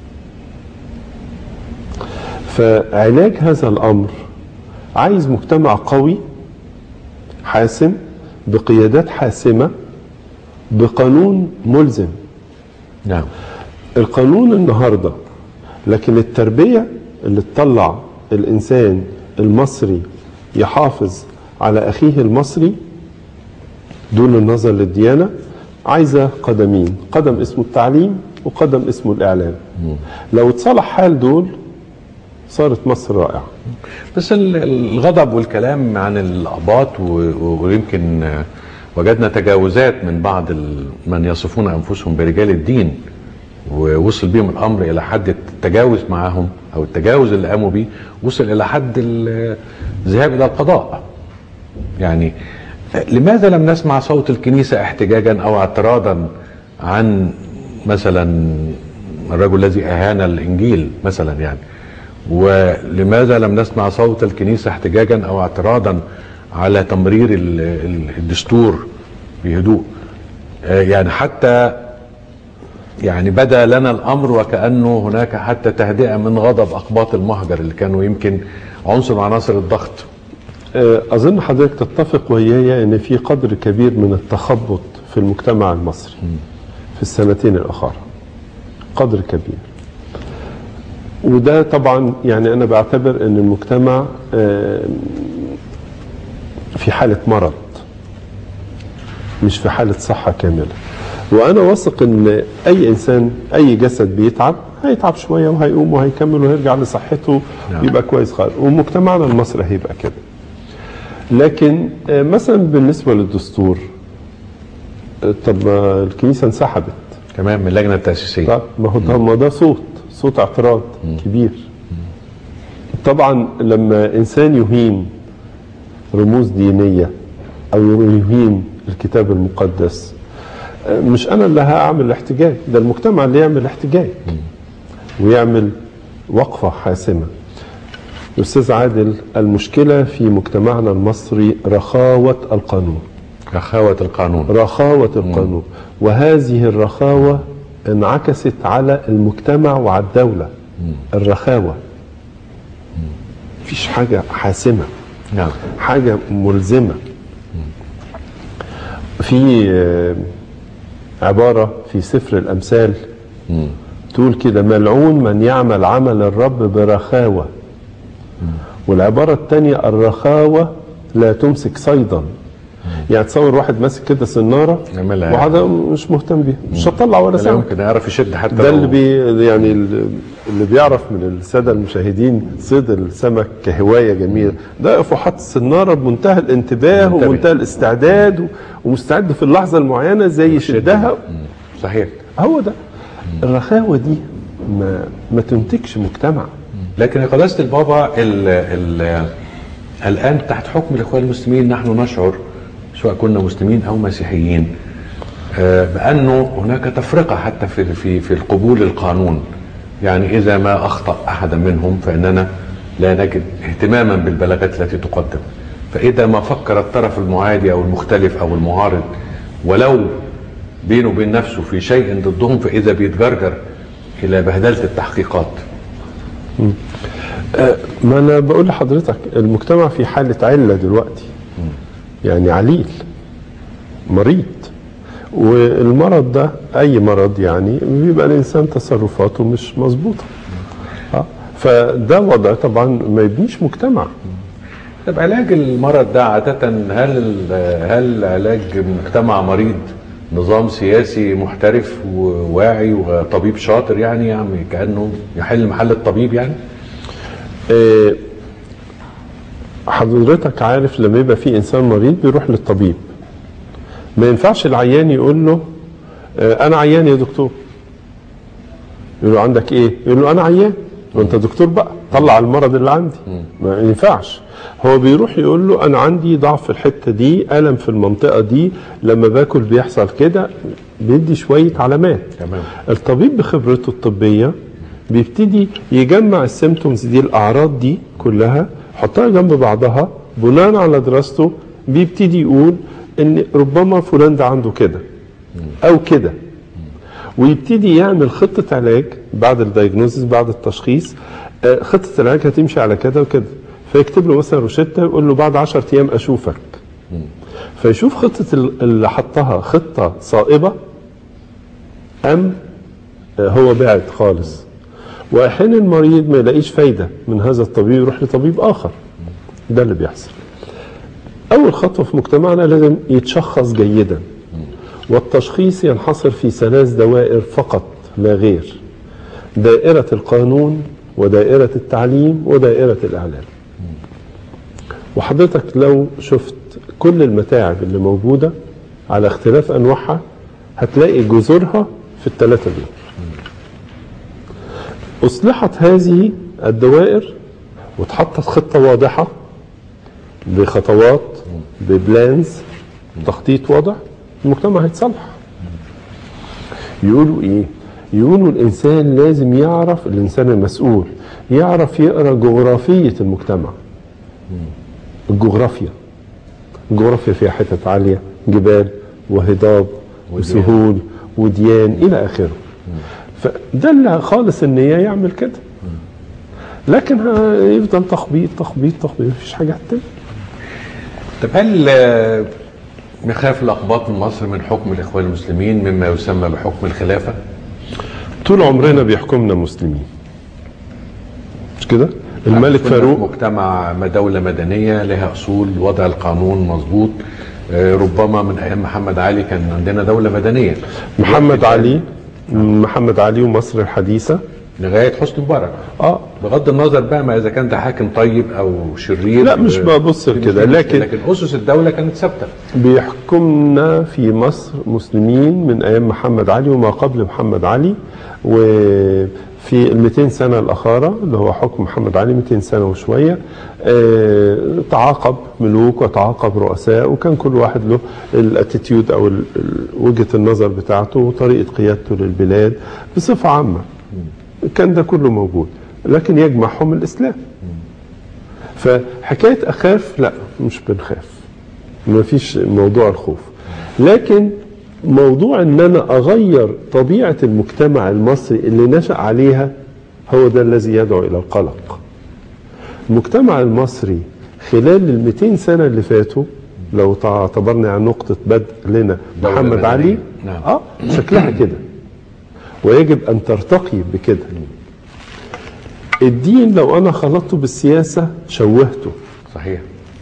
فعلاج هذا الامر عايز مجتمع قوي حاسم بقيادات حاسمه بقانون ملزم نعم القانون النهارده لكن التربيه اللي تطلع الانسان المصري يحافظ على اخيه المصري دون النظر للديانه عايزه قدمين قدم اسمه التعليم وقدم اسمه الاعلام لو اتصلح حال دول صارت مصر رائعه بس ال- الغضب والكلام عن الأباط و- و- ويمكن آه، وجدنا تجاوزات من بعض ال- من يصفون أنفسهم برجال الدين ووصل بهم الأمر إلى حد التجاوز معهم أو التجاوز اللي قاموا بيه وصل إلى حد ال- الذهاب إلى القضاء يعني آه، لماذا لم نسمع صوت الكنيسة احتجاجا أو اعتراضا عن مثلا الرجل الذي أهان الإنجيل مثلا يعني ولماذا لم نسمع صوت الكنيسة احتجاجا أو اعتراضا على تمرير ال- ال- الدستور بهدوء آه، يعني حتى يعني بدا لنا الامر وكانه هناك حتى تهدئه من غضب اقباط المهجر اللي كانوا يمكن عنصر من عناصر الضغط آه، اظن حضرتك تتفق وياي ان في قدر كبير من التخبط في المجتمع المصري في السنتين الاخرى قدر كبير وده طبعا يعني انا بعتبر ان المجتمع آه، في حاله مرض مش في حاله صحه كامله وانا واثق ان اي انسان اي جسد بيتعب هيتعب شويه وهيقوم وهيكمل وهيرجع لصحته نعم. ويبقى كويس خالص ومجتمعنا المصري هيبقى كده لكن آه، مثلا بالنسبه للدستور آه، طب ما الكنيسه انسحبت كمان من اللجنه التاسيسيه طب ما هو ده ما ده صوت صوت اعتراض كبير طبعا لما انسان يهين رموز دينيه او يهين الكتاب المقدس آه، مش انا اللي هعمل احتجاج ده المجتمع اللي يعمل احتجاج ويعمل وقفه حاسمه استاذ عادل المشكله في مجتمعنا المصري رخاوه القانون رخاوه القانون رخاوة القانون وهذه الرخاوة انعكست على المجتمع وعلى الدولة الرخاوة مفيش حاجة حاسمة نعم حاجة ملزمة في آه، عبارة في سفر الأمثال تقول كده ملعون من يعمل عمل الرب برخاوة والعبارة الثانية الرخاوة لا تمسك صيدا يعني تصور واحد ماسك كده سنارة يعملها. وهذا مش مهتم بيها مش هتطلع ولا لا سمك يمكن يعرف يشد حتى ده لو- اللي بي يعني اللي بيعرف من الساده المشاهدين صيد السمك كهوايه جميله ده يقف وحط السناره بمنتهى الانتباه منتبه. ومنتهى الاستعداد و- ومستعد في اللحظه المعينه زي يشدها مم. صحيح هو ده الرخاوه دي ما ما تنتجش مجتمع لكن يا قداسه البابا ال ال الان تحت حكم الاخوان المسلمين نحن نشعر سواء كنا مسلمين او مسيحيين آه، بانه هناك تفرقه حتى في في في القبول القانون يعني اذا ما اخطا احدا منهم فاننا لا نجد اهتماما بالبلاغات التي تقدم فاذا ما فكر الطرف المعادي او المختلف او المعارض ولو بينه وبين نفسه في شيء ضدهم فاذا بيتجرجر الى بهدله التحقيقات ما انا بقول لحضرتك المجتمع في حاله عله دلوقتي يعني عليل مريض والمرض ده اي مرض يعني بيبقى الانسان تصرفاته مش مظبوطه آه. فده وضع طبعا ما يبنيش مجتمع طب علاج المرض ده عادة هل هل علاج مجتمع مريض نظام سياسي محترف وواعي وطبيب شاطر يعني يعني كأنه يحل محل الطبيب يعني؟ آه، حضرتك عارف لما يبقى في انسان مريض بيروح للطبيب ما ينفعش العيان يقول له آه، انا عيان يا دكتور يقول له عندك ايه يقول له انا عيان وانت دكتور بقى طلع المرض اللي عندي ما ينفعش هو بيروح يقول له انا عندي ضعف في الحته دي الم في المنطقه دي لما باكل بيحصل كده بيدي شويه علامات تمام. الطبيب بخبرته الطبيه بيبتدي يجمع السيمتومز دي الاعراض دي كلها يحطها جنب بعضها بناء على دراسته بيبتدي يقول ان ربما فلان ده عنده كده او كده ويبتدي يعمل خطه علاج بعد الدايجنوزس بعد التشخيص آه، خطه العلاج هتمشي على كده وكده فيكتب له مثلا روشته يقول له بعد 10 ايام اشوفك فيشوف خطه ال- اللي حطها خطه صائبه ام آه، هو بعد خالص واحيانا المريض ما يلاقيش فايده من هذا الطبيب يروح لطبيب اخر ده اللي بيحصل اول خطوه في مجتمعنا لازم يتشخص جيدا والتشخيص ينحصر في ثلاث دوائر فقط لا غير دائره القانون ودائره التعليم ودائره الاعلام وحضرتك لو شفت كل المتاعب اللي موجوده على اختلاف انواعها هتلاقي جذورها في الثلاثه دول أصلحت هذه الدوائر واتحطت خطة واضحة بخطوات ببلانز تخطيط واضح المجتمع هيتصلح يقولوا ايه يقولوا الانسان لازم يعرف الانسان المسؤول يعرف يقرا جغرافيه المجتمع الجغرافيا الجغرافيا فيها حتت عاليه جبال وهضاب وسهول وديان الى اخره فده اللي خالص النية يعمل كده لكن يفضل تخبيط تخبيط تخبيط مفيش حاجة تاني طب هل آه، نخاف الاقباط من مصر من حكم الاخوان المسلمين مما يسمى بحكم الخلافه؟ طول عمرنا بيحكمنا مسلمين مش كده الملك كنا في فاروق مجتمع دولة مدنية لها أصول وضع القانون مظبوط آه، ربما من أيام محمد علي كان عندنا دولة مدنية محمد علي محمد علي ومصر الحديثة لغاية حسني مبارك اه بغض النظر بقى ما إذا كان ده حاكم طيب أو شرير لا، مش آه، ببص دي مش لكده، مشكلة، لكن- لكن أسس الدولة كانت ثابتة بيحكمنا في مصر مسلمين من ايام محمد علي وما قبل محمد علي وفي ال 200 سنه الاخيره اللي هو حكم محمد علي 200 سنه وشويه آه، تعاقب ملوك وتعاقب رؤساء وكان كل واحد له الاتيتيود او ال- ال- وجهه النظر بتاعته وطريقه قيادته للبلاد بصفه عامه كان ده كله موجود لكن يجمعهم الاسلام فحكايه اخاف لا مش بنخاف ما فيش موضوع الخوف لكن موضوع ان انا اغير طبيعه المجتمع المصري اللي نشا عليها هو ده الذي يدعو الى القلق المجتمع المصري خلال ال 200 سنه اللي فاتوا لو اعتبرنا عن نقطه بدء لنا دولة محمد مدنية. علي نعم. اه شكلها كده ويجب ان ترتقي بكده الدين لو انا خلطته بالسياسه شوهته صحيح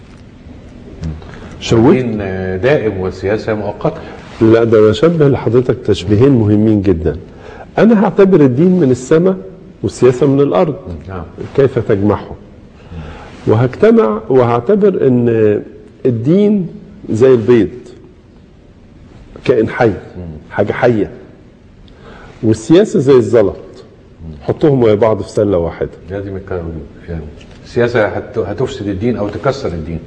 شوهته دين آه، دائم والسياسة مؤقتة لا ده انا اشبه لحضرتك تشبيهين مهمين جدا انا هعتبر الدين من السماء والسياسه من الارض نعم كيف تجمعهم وهجتمع وهعتبر ان الدين زي البيض كائن حي حاجه حيه والسياسه زي الزلط حطهم ويا بعض في سله واحده لازم يك- يعني السياسة هت- هتفسد الدين أو تكسر الدين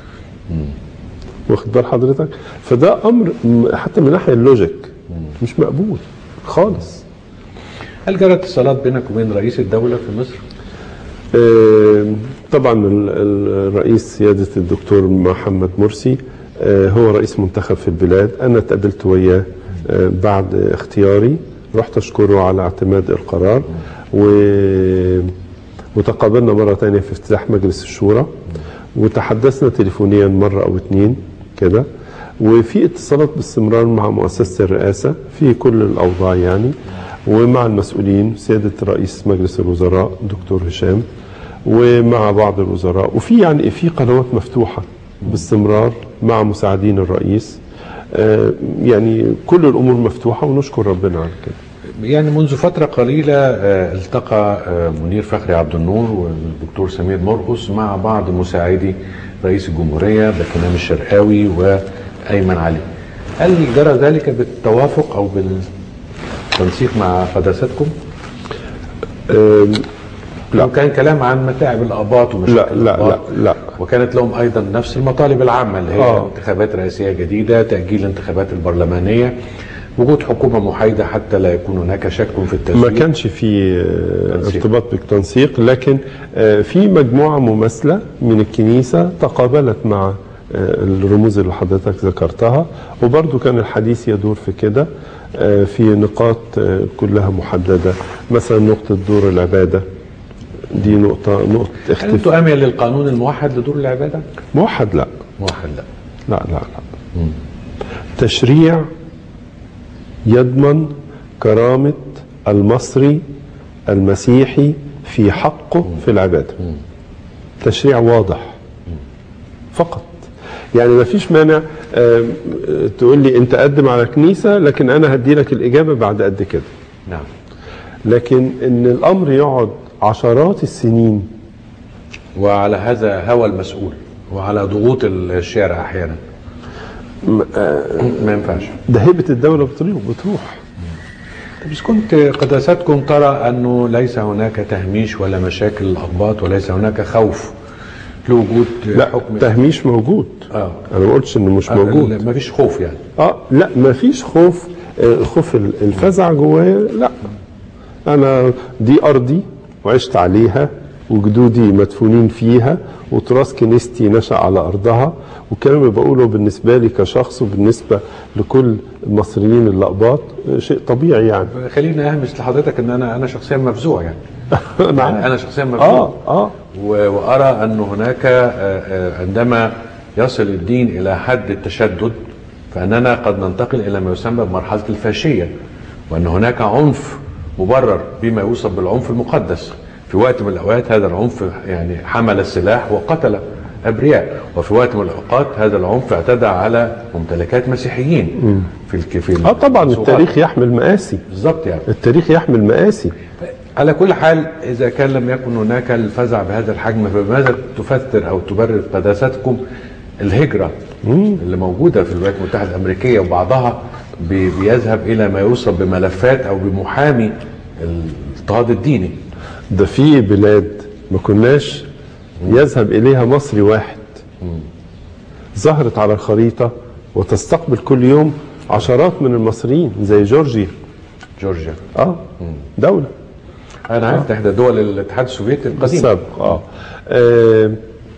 واخد بال حضرتك فده امر م- حتى من ناحيه اللوجيك مش مقبول خالص هل جرت اتصالات بينك وبين رئيس الدولة في مصر؟ آه، طبعا ال- ال- الرئيس سيادة الدكتور محمد مرسي آه، هو رئيس منتخب في البلاد أنا اتقابلت وياه آه، بعد اختياري رحت أشكره على اعتماد القرار و وتقابلنا مرة تانية في افتتاح مجلس الشورى وتحدثنا تليفونيا مرة أو اتنين كده وفي اتصالات باستمرار مع مؤسسة الرئاسة في كل الأوضاع يعني ومع المسؤولين سيادة رئيس مجلس الوزراء دكتور هشام ومع بعض الوزراء وفي يعني في قنوات مفتوحة باستمرار مع مساعدين الرئيس آه، يعني كل الأمور مفتوحة ونشكر ربنا على كده يعني منذ فترة قليلة آه، التقى آه، منير فخري عبد النور والدكتور سمير مرقص مع بعض مساعدي رئيس الجمهورية بكنام الشرقاوي وأيمن علي هل جرى ذلك بالتوافق أو بالتنسيق مع قداستكم؟ آم، لا. لو كان كلام عن متاعب الآباط ومشاكل لا لا لا الآباط لا وكانت لهم ايضا نفس المطالب العامه اللي هي آه. انتخابات رئاسيه جديده، تاجيل الانتخابات البرلمانيه، وجود حكومه محايده حتى لا يكون هناك شك في التسويق. ما كانش في آه، تنسيق. ارتباط بالتنسيق لكن آه، في مجموعة مماثلة من الكنيسة تقابلت مع آه، الرموز اللي حضرتك ذكرتها وبرضو كان الحديث يدور في كده آه، في نقاط آه، كلها محددة مثلا نقطة دور العبادة دي نقطة نقطة هل اختلاف انتوا اميل للقانون الموحد لدور العباده؟ موحد لا موحد لا. لا لا لا تشريع يضمن كرامة المصري المسيحي في حقه في العباده تشريع واضح فقط يعني ما فيش مانع آم، آه، تقول لي انت قدم على كنيسه لكن انا هدي لك الاجابه بعد قد كده نعم لكن ان الامر يقعد عشرات السنين وعلى هذا هوى المسؤول وعلى ضغوط الشارع احيانا ما ينفعش ده هيبه الدوله بتروح بتروح طب إذا كنت قداستكم ترى انه ليس هناك تهميش ولا مشاكل الاقباط وليس هناك خوف لوجود لا حكم تهميش موجود آه. انا ما قلتش انه مش موجود ما فيش خوف يعني اه لا ما فيش خوف آه، خوف ال- الفزع جوايا لا انا دي ارضي وعشت عليها وجدودي مدفونين فيها وتراث كنيستي نشا على ارضها والكلام اللي بقوله بالنسبه لي كشخص وبالنسبه لكل المصريين الاقباط آه، شيء طبيعي يعني خليني اهمس لحضرتك ان انا انا شخصيا مفزوع يعني انا يعني عارف. انا شخصيا مفزوع اه اه و- وارى ان هناك آه، آه، عندما يصل الدين الى حد التشدد فاننا قد ننتقل الى ما يسمى بمرحله الفاشيه وان هناك عنف مبرر بما يوصف بالعنف المقدس في وقت من الاوقات هذا العنف يعني حمل السلاح وقتل ابرياء وفي وقت من الاوقات هذا العنف اعتدى على ممتلكات مسيحيين في الك- في اه طبعا السوقات. التاريخ يحمل مقاسي بالظبط يعني التاريخ يحمل مقاسي على كل حال إذا كان لم يكن هناك الفزع بهذا الحجم فبماذا تفسر أو تبرر قداستكم الهجرة اللي موجودة في الولايات المتحدة الأمريكية وبعضها بي- بيذهب إلى ما يوصف بملفات أو بمحامي الاضطهاد الديني ده في بلاد ما كناش يذهب اليها مصري واحد ظهرت على الخريطه وتستقبل كل يوم عشرات من المصريين زي جورجيا جورجيا اه دوله أنا عارف إحدى دول الاتحاد السوفيتي القديم السابق اه, آه.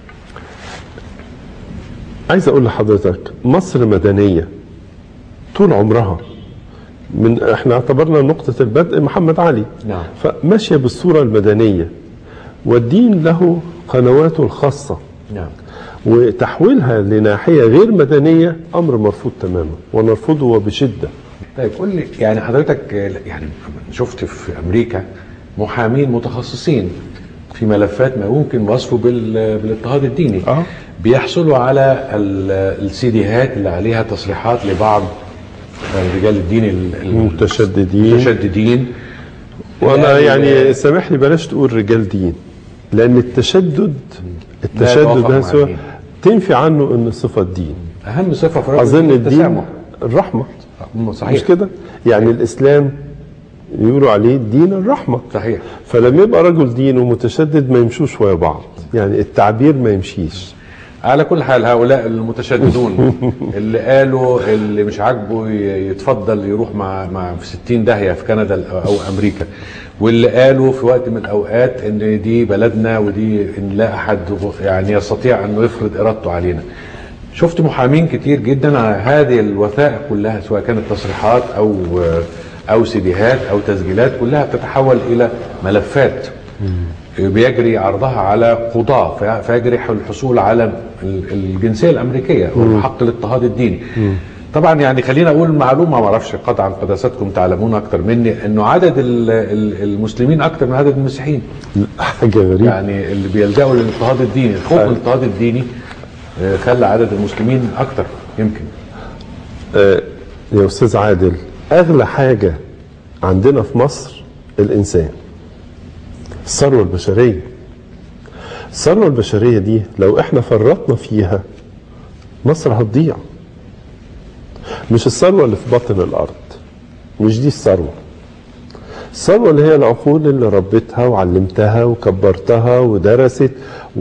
عايز اقول لحضرتك مصر مدنيه طول عمرها من احنا اعتبرنا نقطه البدء محمد علي نعم. فماشيه بالصوره المدنيه والدين له قنواته الخاصه نعم وتحويلها لناحيه غير مدنيه امر مرفوض تماما ونرفضه وبشده طيب قول لي يعني حضرتك يعني شفت في امريكا محامين متخصصين في ملفات ما يمكن وصفه بال- بالاضطهاد الديني آه. بيحصلوا على ال- السيديهات اللي عليها تصريحات لبعض رجال الدين ال- ال- المتشددين. المتشددين وانا ال- يعني سامح لي بلاش تقول رجال دين لان التشدد التشدد يتوافق مع ده سواء الدين. تنفي عنه ان صفه دين اهم صفه في الرجل اظن الدين التسامح الرحمه صحيح مش كده يعني الاسلام يقولوا عليه دين الرحمه صحيح فلما يبقى رجل دين ومتشدد ما يمشوش ويا بعض يعني التعبير ما يمشيش على كل حال هؤلاء المتشددون اللي قالوا اللي مش عاجبه ي- يتفضل يروح مع مع في 60 داهيه في كندا او امريكا واللي قالوا في وقت من الاوقات ان دي بلدنا ودي ان لا احد يعني يستطيع انه يفرض ارادته علينا. شفت محامين كتير جدا على هذه الوثائق كلها سواء كانت تصريحات او او سيديهات او تسجيلات كلها بتتحول الى ملفات بيجري عرضها على قضاة في- فيجري الحصول على ال- الجنسية الأمريكية وحق الاضطهاد الديني طبعا يعني خلينا أقول معلومة ما أعرفش قطعا قداستكم تعلمون أكتر مني أنه عدد ال- ال- المسلمين أكتر من عدد المسيحيين حاجه غريبه يعني اللي بيلجأوا للاضطهاد الديني الخوف من الاضطهاد الديني آه، خلى عدد المسلمين أكتر يمكن آه يا استاذ عادل اغلى حاجه عندنا في مصر الانسان الثروه البشريه الثروه البشريه دي لو احنا فرطنا فيها مصر هتضيع مش الثروه اللي في باطن الارض مش دي الثروه الثروه اللي هي العقول اللي ربيتها وعلمتها وكبرتها ودرست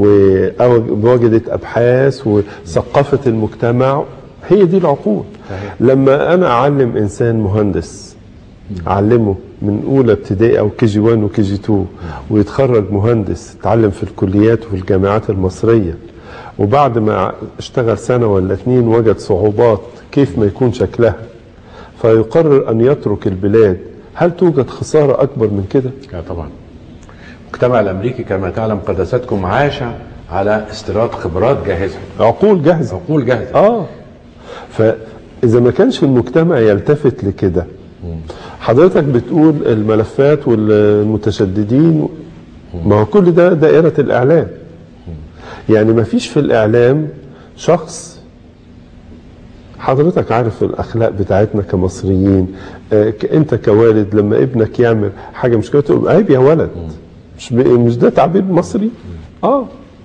ووجدت ابحاث وثقفت المجتمع هي دي العقول صحيح. لما انا اعلم انسان مهندس اعلمه من اولى ابتدائي او كي جي 1 وكي جي 2 ويتخرج مهندس اتعلم في الكليات وفي الجامعات المصريه وبعد ما اشتغل سنه ولا اتنين وجد صعوبات كيف ما يكون شكلها فيقرر ان يترك البلاد هل توجد خساره اكبر من كده؟ لا طبعا المجتمع الأمريكي كما تعلم قداستكم عاش على استيراد خبرات جاهزة عقول جاهزه عقول جاهزة اه فاذا ما كانش المجتمع يلتفت لكده حضرتك بتقول الملفات والمتشددين ما هو كل ده دائرة الإعلام يعني ما فيش في الإعلام شخص حضرتك عارف الأخلاق بتاعتنا كمصريين آه، ك- أنت كوالد لما ابنك يعمل حاجة مش كده تقول عيب يا ولد مش ب- مش ده تعبير مصري؟ اه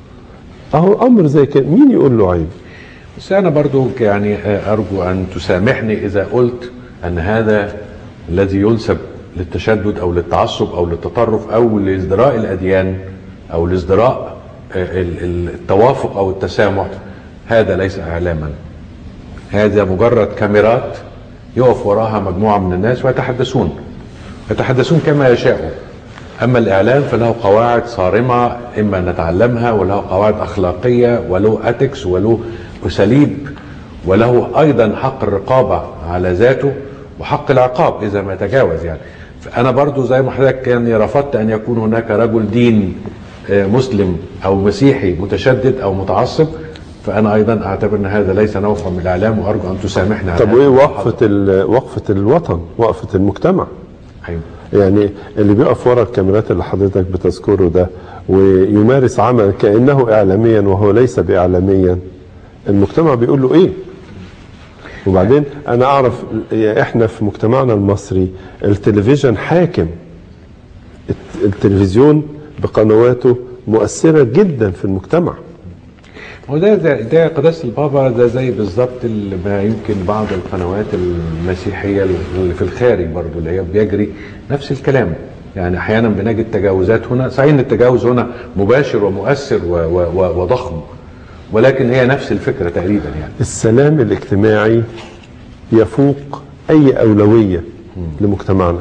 اهو امر زي كده مين يقول له عيب؟ بس انا برضو يعني ارجو ان تسامحني اذا قلت ان هذا الذي ينسب للتشدد او للتعصب او للتطرف او لازدراء الاديان او لازدراء ال- ال- التوافق او التسامح هذا ليس اعلاما هذا مجرد كاميرات يقف وراها مجموعه من الناس ويتحدثون يتحدثون كما يشاءون اما الاعلام فله قواعد صارمه اما أن نتعلمها وله قواعد اخلاقيه وله اتكس وله اساليب وله ايضا حق الرقابه على ذاته وحق العقاب اذا ما تجاوز يعني فانا برضو زي ما حضرتك يعني رفضت ان يكون هناك رجل دين آه، مسلم او مسيحي متشدد او متعصب فانا ايضا اعتبر ان هذا ليس نوعا من الاعلام وارجو ان تسامحنا على طب هذا وايه الملاحظة. وقفه ال- وقفه الوطن وقفه المجتمع أيوة. يعني اللي بيقف ورا الكاميرات اللي حضرتك بتذكره ده ويمارس عمل كانه اعلاميا وهو ليس باعلاميا المجتمع بيقول له ايه وبعدين انا اعرف يا احنا في مجتمعنا المصري التلفزيون حاكم الت- التلفزيون بقنواته مؤثره جدا في المجتمع هو ده ده, ده قداسه البابا ده زي بالظبط اللي ما يمكن بعض القنوات المسيحيه اللي في الخارج برضو اللي هي بيجري نفس الكلام يعني احيانا بنجد تجاوزات هنا صحيح ان التجاوز هنا مباشر ومؤثر و و و وضخم ولكن هي نفس الفكره تقريبا يعني السلام الاجتماعي يفوق اي اولويه لمجتمعنا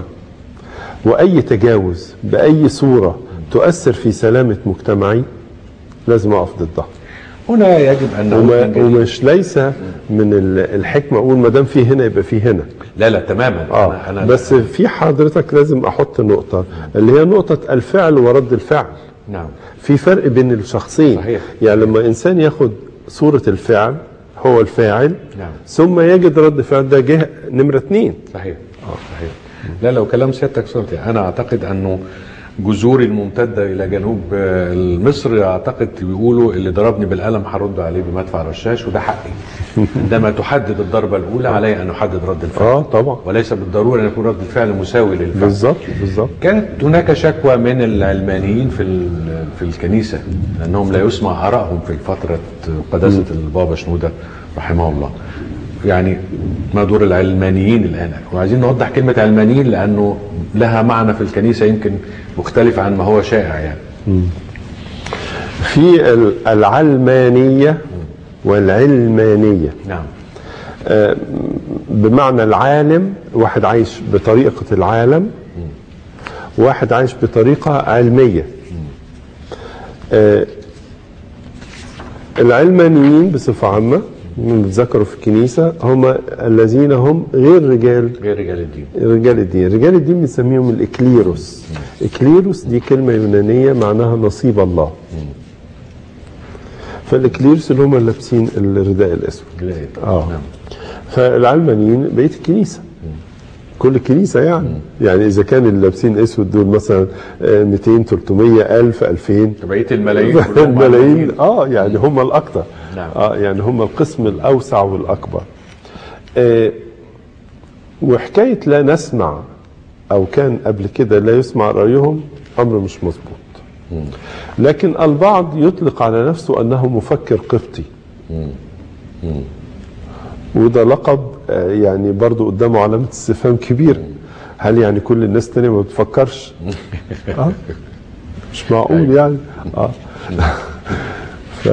واي تجاوز باي صوره تؤثر في سلامه مجتمعي لازم اقف ضدها هنا يجب ان نعود وما من جديد. ومش ليس من ال- الحكمه اقول ما دام في هنا يبقى في هنا لا لا تماما اه أنا- أنا بس في حضرتك لازم احط نقطه اللي هي نقطه الفعل ورد الفعل نعم في فرق بين الشخصين صحيح. يعني لما انسان ياخد صوره الفعل هو الفاعل نعم. ثم يجد رد فعل ده جه نمره اتنين صحيح اه صحيح لا لو كلام سيادتك صوتي انا اعتقد انه جذوري الممتده الى جنوب آه، مصر اعتقد بيقولوا اللي ضربني بالقلم هرد عليه بمدفع رشاش وده حقي عندما تحدد الضربه الاولى علي ان احدد رد الفعل اه طبعا وليس بالضروره ان يكون رد الفعل مساوي للفعل بالظبط بالظبط كانت هناك شكوى من العلمانيين في ال- في الكنيسه انهم لا يسمع ارائهم في فتره قداسه البابا شنوده رحمه الله. يعني ما دور العلمانيين الان؟ وعايزين نوضح كلمه علمانيين لانه لها معنى في الكنيسه يمكن مختلف عن ما هو شائع يعني. في ال- العلمانيه والعلمانيه نعم بمعنى العالم واحد عايش بطريقه العالم واحد عايش بطريقه علميه آه، العلمانيين بصفه عامه من بيتذكروا في الكنيسه هم الذين هم غير رجال غير رجال الدين. رجال الدين رجال الدين بنسميهم الاكليروس اكليروس دي كلمة يونانية معناها نصيب الله فالاكليروس اللي هم لابسين الرداء الاسود لا- اه نعم. فالعلمانيين بقيه الكنيسه كل كنيسه يعني يعني اذا كان اللي لابسين اسود دول مثلا آه، 200 300 1000 2000 بقيه الملايين كلهم الملايين علمانيين. اه يعني هم الاكثر نعم. اه يعني هم القسم الاوسع والاكبر آه وحكايه لا نسمع او كان قبل كده لا يسمع رايهم امر مش مظبوط لكن البعض يطلق على نفسه انه مفكر قبطي وده لقب آه، يعني برضو قدامه علامة استفهام كبيرة هل يعني كل الناس تانية ما بتفكرش آه؟ مش معقول يعني اه ف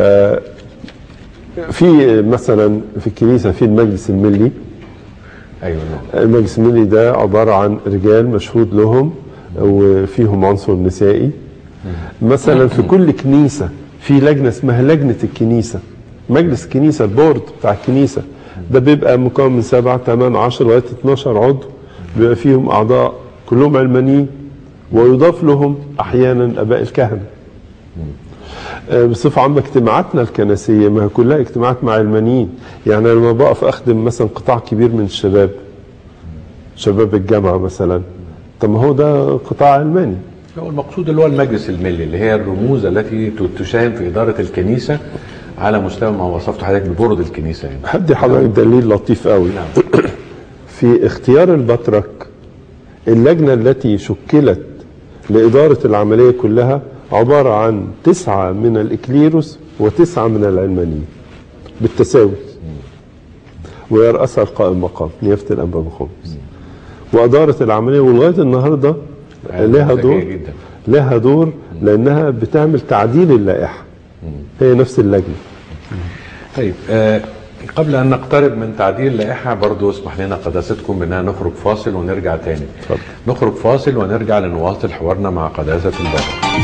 في مثلا في الكنيسة في المجلس الملي ايوه نعم. المجلس الملي ده عبارة عن رجال مشهود لهم وفيهم عنصر نسائي مثلا في كل كنيسة في لجنة اسمها لجنة الكنيسة مجلس الكنيسة البورد بتاع الكنيسة ده بيبقى مكون من سبعة ثمان عشر لغاية 12 عضو بيبقى فيهم أعضاء كلهم علمانيين ويضاف لهم أحيانا آباء الكهنة آه، بصفة عامة اجتماعاتنا الكنسية ما هي كلها اجتماعات مع علمانيين يعني أنا لما بقف أخدم مثلا قطاع كبير من الشباب شباب الجامعه مثلا طب ما هو ده قطاع علماني هو المقصود اللي هو المجلس الملي اللي هي الرموز التي ت- تساهم في إدارة الكنيسة على مستوى ما وصفته حضرتك ببرد الكنيسة يعني. هدي حضرتك دليل لطيف قوي نعم. في اختيار البطرك اللجنة التي شكلت لإدارة العملية كلها عبارة عن تسعة من الإكليروس وتسعة من العلمانيين بالتساوي ويرأسها القائم مقام نيافة الأنبا بخمس وأدارت العملية ولغاية النهاردة لها ذكية دور جدا. لها دور لأنها بتعمل تعديل اللائحة هي نفس اللجنة طيب آه قبل أن نقترب من تعديل اللائحة برضو اسمح لنا قداستكم بأننا نخرج فاصل ونرجع تاني اتفضل. نخرج فاصل ونرجع لنواصل حوارنا مع قداسة البابا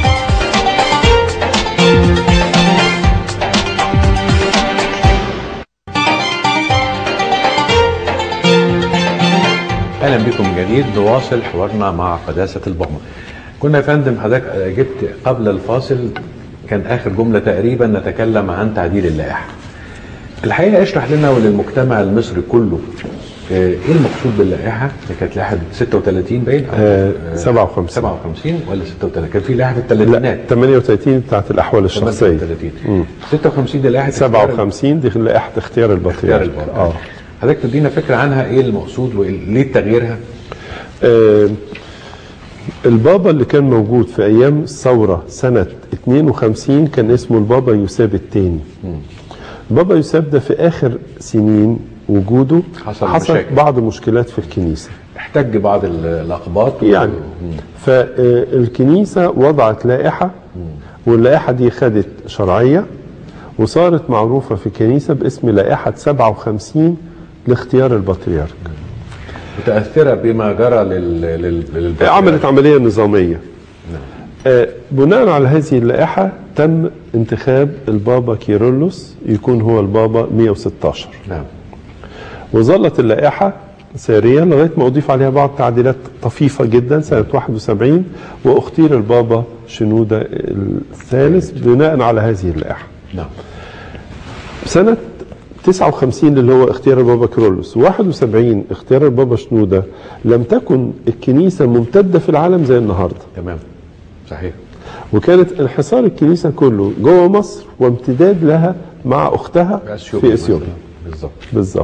اهلا بكم من جديد نواصل حوارنا مع قداسه البابا كنا يا فندم حضرتك جبت قبل الفاصل كان اخر جمله تقريبا نتكلم عن تعديل اللائحه الحقيقه اشرح لنا وللمجتمع المصري كله آه، ايه المقصود باللائحه اللي كانت لائحه 36 باين أو، آه، آه، 57. 57 ولا 36 كان في لائحه في لا الثلاثينات 38 بتاعت الأحوال الشخصية 38 56 دي لائحه اختيار 57 دي لائحة اختيار اختيار البطريرك البابا اه حضرتك تدينا فكره عنها ايه المقصود وليه تغييرها آه، البابا اللي كان موجود في ايام الثوره سنه 52 كان اسمه البابا يوساب الثاني البابا يوساب ده في اخر سنين وجوده حصل حصل مشاكل. بعض مشكلات في الكنيسه احتج بعض ال- الاقباط و- يعني فالكنيسه وضعت لائحه واللائحه دي خدت شرعيه وصارت معروفه في الكنيسه باسم لائحه 57 لاختيار البطريرك متاثره بما جرى لل لل لل- عملت عملية نظامية آه، بناء على هذه اللائحة تم انتخاب البابا كيرلس يكون هو البابا 116 نعم وظلت اللائحة سارية لغاية ما أضيف عليها بعض تعديلات طفيفة جدا سنة 71 واختير البابا شنودة الثالث بناء على هذه اللائحة نعم سنة 59 اللي هو اختيار البابا كرولوس 71 اختيار البابا شنودة لم تكن الكنيسة ممتدة في العالم زي النهاردة تمام صحيح وكانت انحصار الكنيسة كله جوه مصر وامتداد لها مع أختها في اثيوبيا مثلاً. بالظبط بالظبط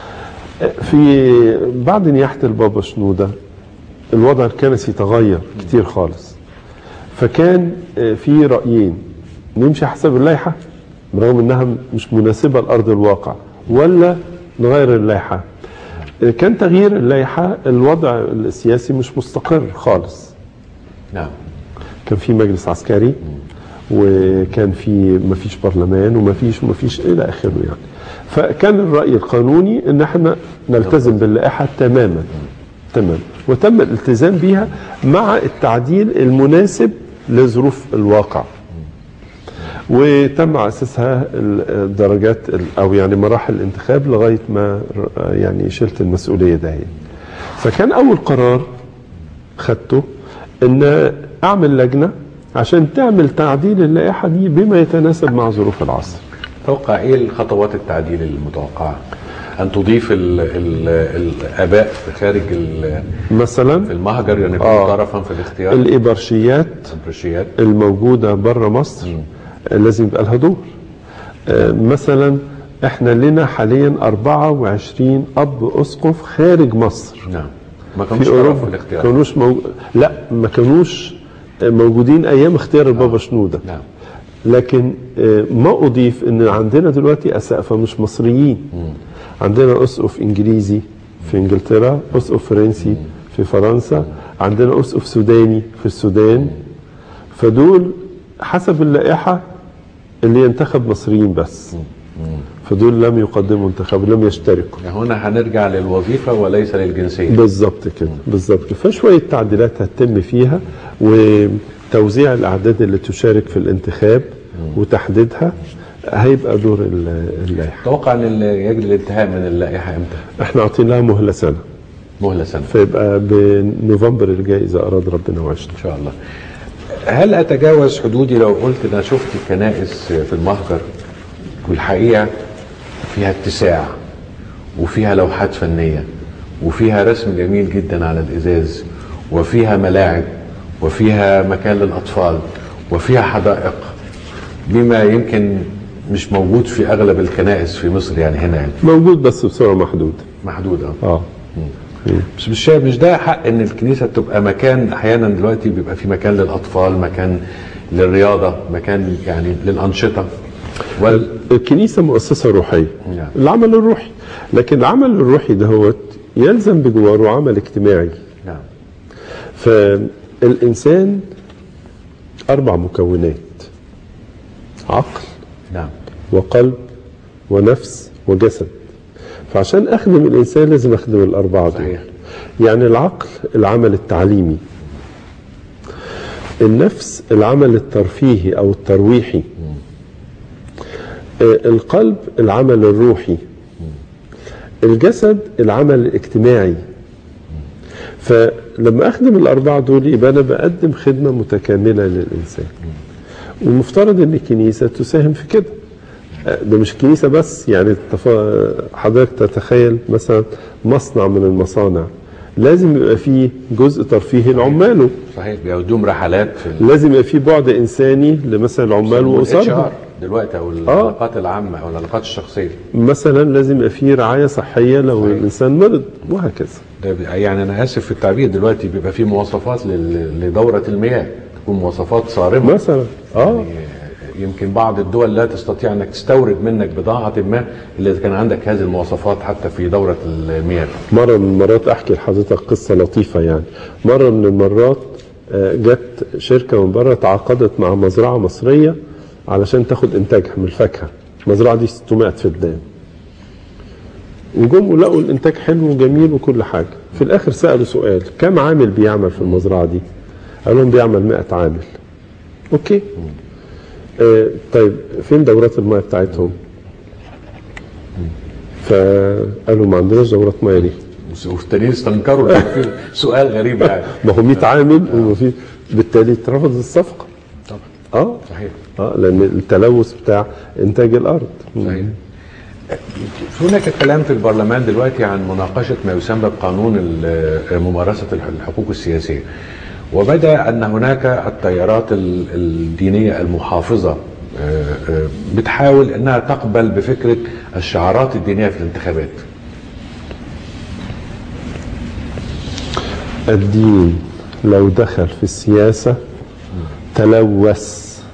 في بعد نياحة البابا شنودة الوضع الكنسي تغير كتير خالص فكان آه، في رأيين نمشي حسب اللائحة برغم انها مش مناسبة لأرض الواقع ولا نغير اللائحة آه، كان تغيير اللائحة الوضع السياسي مش مستقر خالص نعم كان في مجلس عسكري وكان في ما فيش برلمان وما فيش وما فيش الى اخره يعني فكان الراي القانوني ان احنا نلتزم باللائحه تماما تمام وتم الالتزام بيها مع التعديل المناسب لظروف الواقع وتم على اساسها الدرجات ال- او يعني مراحل الانتخاب لغايه ما ر- يعني شلت المسؤوليه ده فكان اول قرار خدته ان اعمل لجنه عشان تعمل تعديل اللائحه دي بما يتناسب مع ظروف العصر توقع ايه الخطوات التعديل المتوقعه ان تضيف ال ال الاباء في خارج ال- مثلا في المهجر يعني يكون آه. طرفا في الاختيار الابرشيات البرشيات الموجوده بره مصر لازم يبقى لها دور آه، مثلا احنا لنا حاليا 24 اب اسقف خارج مصر نعم ما كانوش في طرف اوروبا في الاختيار كانوش مو... لا ما كانوش موجودين ايام اختيار البابا شنوده نعم لكن آه، ما اضيف ان عندنا دلوقتي اسقفه مش مصريين عندنا اسقف انجليزي في انجلترا اسقف فرنسي في فرنسا عندنا اسقف سوداني في السودان فدول حسب اللائحه اللي ينتخب مصريين بس فدول لم يقدموا انتخاب لم يشتركوا هنا هنرجع للوظيفه وليس للجنسيه بالظبط كده بالظبط كده فشويه تعديلات هتتم فيها وتوزيع الاعداد اللي تشارك في الانتخاب وتحديدها هيبقى دور ال- اللائحه توقع ان ال- يجري الانتهاء من اللائحه امتى؟ احنا عاطين لها مهله سنه مهله سنه فيبقى بنوفمبر الجاي اذا اراد ربنا وعشنا ان شاء الله هل اتجاوز حدودي لو قلت انا شفت كنائس في المهجر والحقيقه فيها اتساع وفيها لوحات فنيه وفيها رسم جميل جدا على الازاز وفيها ملاعب وفيها مكان للاطفال وفيها حدائق بما يمكن مش موجود في اغلب الكنائس في مصر يعني هنا يعني موجود بس بصوره محدوده محدوده اه مش مش شايف مش ده حق ان الكنيسه تبقى مكان احيانا دلوقتي بيبقى في مكان للاطفال مكان للرياضه مكان يعني للانشطه وال... الكنيسه مؤسسه روحيه نعم. العمل الروحي لكن العمل الروحي دهوت يلزم بجواره عمل اجتماعي نعم فالانسان اربع مكونات عقل نعم وقلب ونفس وجسد فعشان اخدم الانسان لازم اخدم الاربعه دول صحيح. يعني العقل العمل التعليمي النفس العمل الترفيهي او الترويحي آه، القلب العمل الروحي الجسد العمل الاجتماعي فلما اخدم الاربعه دول يبقى انا بقدم خدمه متكامله للانسان والمفترض ان الكنيسه تساهم في كده آه، ده مش كنيسه بس يعني تف- حضرتك تتخيل مثلا مصنع من المصانع لازم يبقى فيه جزء ترفيهي لعماله صحيح بيودوهم رحلات في ال- لازم يبقى فيه بعد انساني لمثلا العمال واسرهم HR دلوقتي او العلاقات العامه او العلاقات الشخصيه مثلا لازم يبقى فيه رعايه صحيه لو صحيح. الانسان مرض وهكذا ده بي- يعني انا اسف في التعبير دلوقتي بيبقى في مواصفات لل- لدوره المياه تكون مواصفات صارمه مثلا اه يعني يمكن بعض الدول لا تستطيع انك تستورد منك بضاعه ما الا اذا كان عندك هذه المواصفات حتى في دوره المياه مرة من المرات أحكي لحضرتك قصة لطيفة يعني مرة من المرات آه، جت شركة من بره تعاقدت مع مزرعة مصرية علشان تاخد إنتاجها من الفاكهة المزرعة دي 600 فدان وجم ولقوا الإنتاج حلو وجميل وكل حاجة في الآخر سألوا سؤال كم عامل بيعمل في المزرعة دي قال لهم بيعمل 100 عامل أوكي آه طيب فين دورات المياه بتاعتهم فقالوا ما عندناش دورات مياه ليه والتانيين استنكروا كان في سؤال غريب يعني ما هو 100 عامل وما في بالتالي اترفضت الصفقه طبعا اه صحيح اه لان التلوث بتاع انتاج الارض صحيح هناك كلام في البرلمان دلوقتي عن مناقشة ما يسمى بقانون ال- ممارسة الح- الحقوق السياسية وبدا أن هناك التيارات ال- الدينية المحافظة آه، آه، بتحاول أنها تقبل بفكرة الشعارات الدينية في الانتخابات الدين لو دخل في السياسه تلوث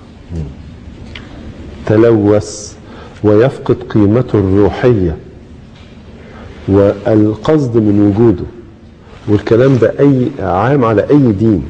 تلوث ويفقد قيمته الروحيه والقصد من وجوده والكلام ده اي عام على اي دين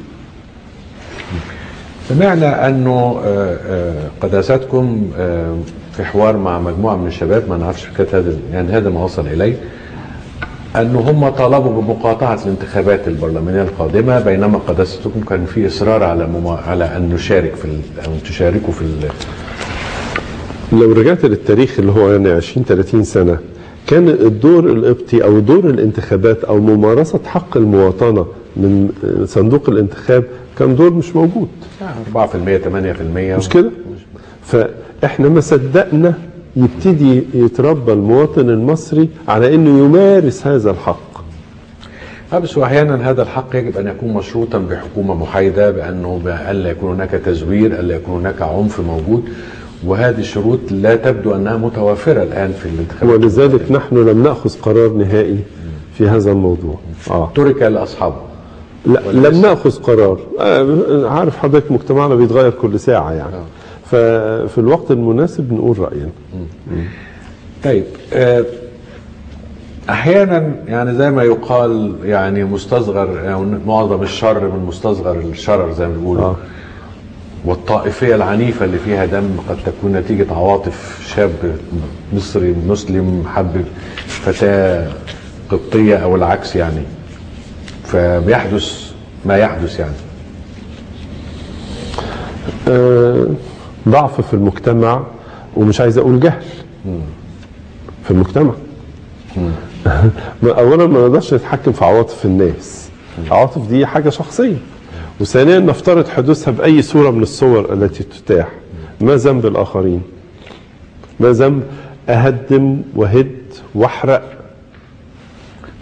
سمعنا أنه آه، آه، قداستكم آه، في حوار مع مجموعة من الشباب ما نعرفش كانت هذا يعني هذا ما وصل إليه أنه هم طالبوا بمقاطعة الانتخابات البرلمانية القادمة بينما قداستكم كان في إصرار على مما على أن نشارك في ال- أو تشاركوا في ال- لو رجعت للتاريخ اللي هو يعني 20 30 سنه كان الدور القبطي او دور الانتخابات او ممارسه حق المواطنه من صندوق الانتخاب كان دور مش موجود 4% 8% مش كده؟ فاحنا ما صدقنا يبتدي يتربى المواطن المصري على انه يمارس هذا الحق آه، بس واحيانا هذا الحق يجب ان يكون مشروطا بحكومه محايده بانه الا يكون هناك تزوير الا يكون هناك عنف موجود وهذه الشروط لا تبدو انها متوفره الان في الانتخابات ولذلك نحن لم ناخذ قرار نهائي في هذا الموضوع اه ترك لاصحابه لا ولا لم لسه؟ ناخذ قرار آه عارف حضرتك مجتمعنا بيتغير كل ساعه يعني آه. ففي الوقت المناسب نقول راينا طيب آه، احيانا يعني زي ما يقال يعني مستصغر يعني معظم الشر من مستصغر الشرر زي ما بيقولوا آه. والطائفيه العنيفه اللي فيها دم قد تكون نتيجه عواطف شاب مصري مسلم حب فتاه قبطيه او العكس يعني فبيحدث ما يحدث يعني آه ضعف في المجتمع ومش عايز اقول جهل في المجتمع ما- اولا ما نقدرش نتحكم في عواطف الناس العواطف دي حاجه شخصيه وثانيا نفترض حدوثها باي صوره من الصور التي تتاح ما ذنب الاخرين ما ذنب اهدم وهد واحرق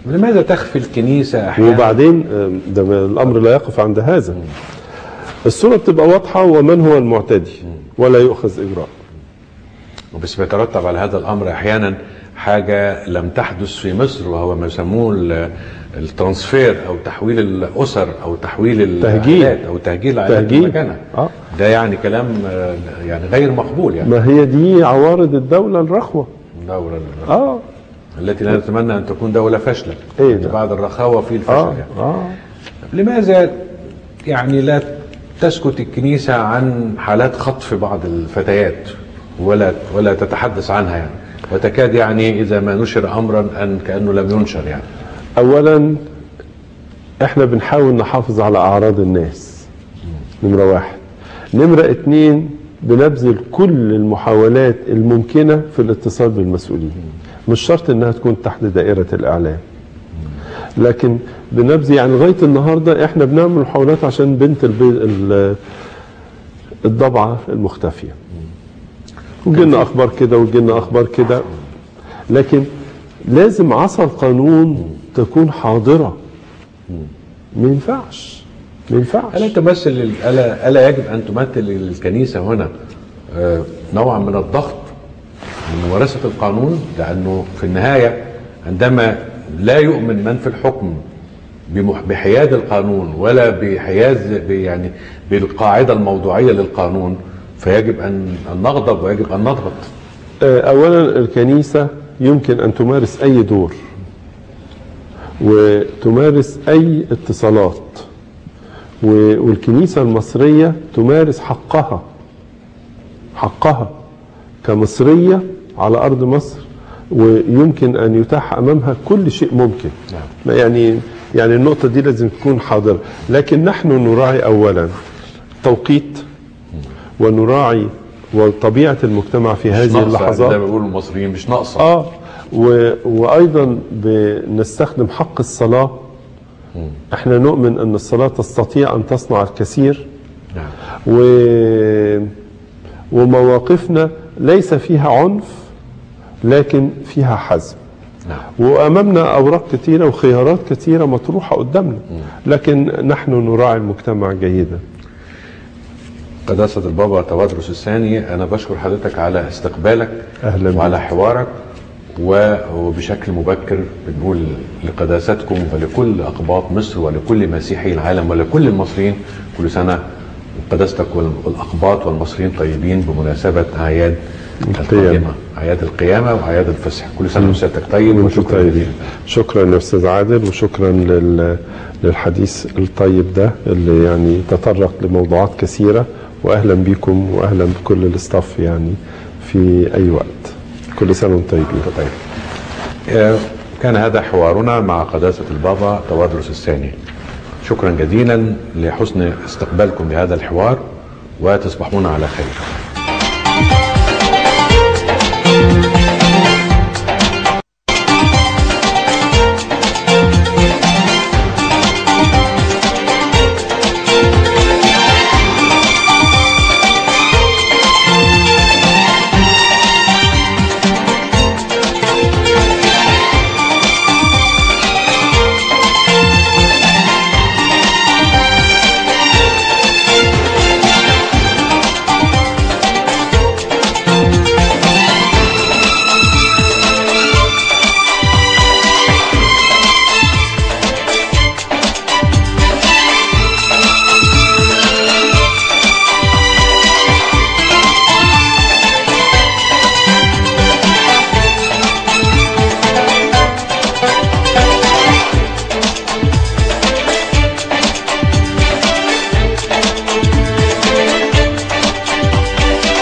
لماذا تخفي الكنيسه احيانا وبعدين آم، ده الامر لا يقف عند هذا الصوره بتبقى واضحه ومن هو المعتدي ولا يؤخذ اجراء بس بيترتب على هذا الامر احيانا حاجه لم تحدث في مصر وهو ما يسموه ال- الترانسفير او تحويل الاسر او تحويل تهجير. العائلات او تهجير العائلات تهجير. مكانها آه. ده يعني كلام آه، يعني غير مقبول يعني ما هي دي عوارض الدوله الرخوه الدوله اه التي لا نتمنى ان تكون دوله فاشله إيه ده؟ بعد الرخاوه في الفشل اه يعني. اه لماذا يعني لا تسكت الكنيسة عن حالات خطف بعض الفتيات ولا ولا تتحدث عنها يعني وتكاد يعني إذا ما نشر أمرا أن كأنه لم ينشر يعني اولا احنا بنحاول نحافظ على اعراض الناس نمرة واحد نمرة اتنين بنبذل كل المحاولات الممكنة في الاتصال بالمسؤولين مش شرط انها تكون تحت دائرة الاعلام لكن بنبذل يعني لغاية النهاردة احنا بنعمل محاولات عشان بنت البي... ال- الضبعة المختفية وجينا اخبار كده وجينا اخبار كده لكن لازم عصا القانون تكون حاضرة ما ينفعش ما ينفعش ألا تمثل ألا, ألا يجب أن تمثل الكنيسة هنا آه، نوعا من الضغط من ممارسة القانون لأنه في النهاية عندما لا يؤمن من في الحكم بمح- بحياد القانون ولا بحياز ب- يعني بالقاعدة الموضوعية للقانون فيجب أن أن نغضب ويجب أن نضغط آه، اولا الكنيسه يمكن ان تمارس اي دور وتمارس اي اتصالات و- والكنيسه المصريه تمارس حقها حقها كمصريه على ارض مصر ويمكن ان يتاح امامها كل شيء ممكن ما يعني يعني النقطه دي لازم تكون حاضره لكن نحن نراعي اولا توقيت ونراعي وطبيعه المجتمع في مش هذه ناقصة، اللحظات زي ما بيقولوا المصريين مش ناقصة اه و... وايضا بنستخدم حق الصلاه احنا نؤمن ان الصلاه تستطيع ان تصنع الكثير نعم. و... ومواقفنا ليس فيها عنف لكن فيها حزم نعم. وامامنا اوراق كثيره وخيارات كثيره مطروحه قدامنا لكن نحن نراعي المجتمع جيدا قداسة البابا توادرس الثاني أنا بشكر حضرتك على استقبالك أهلا بك. وعلى حوارك و- وبشكل مبكر بنقول لقداستكم ولكل أقباط مصر ولكل مسيحي العالم ولكل المصريين كل سنة قداستك وال- والأقباط والمصريين طيبين بمناسبة أعياد القيامة. القيامة أعياد القيامة وأعياد الفسح كل سنة وسيادتك طيب وانتم وشكرا طيبين جزيلا شكرا يا استاذ عادل وشكرا لل... للحديث الطيب ده اللي يعني تطرق لموضوعات كثيره واهلا بكم واهلا بكل الاستاف يعني في اي وقت كل سنه وانتم طيبين طيب آه، كان هذا حوارنا مع قداسة البابا توادرس الثاني شكرا جزيلا لحسن استقبالكم لهذا الحوار وتصبحون على خير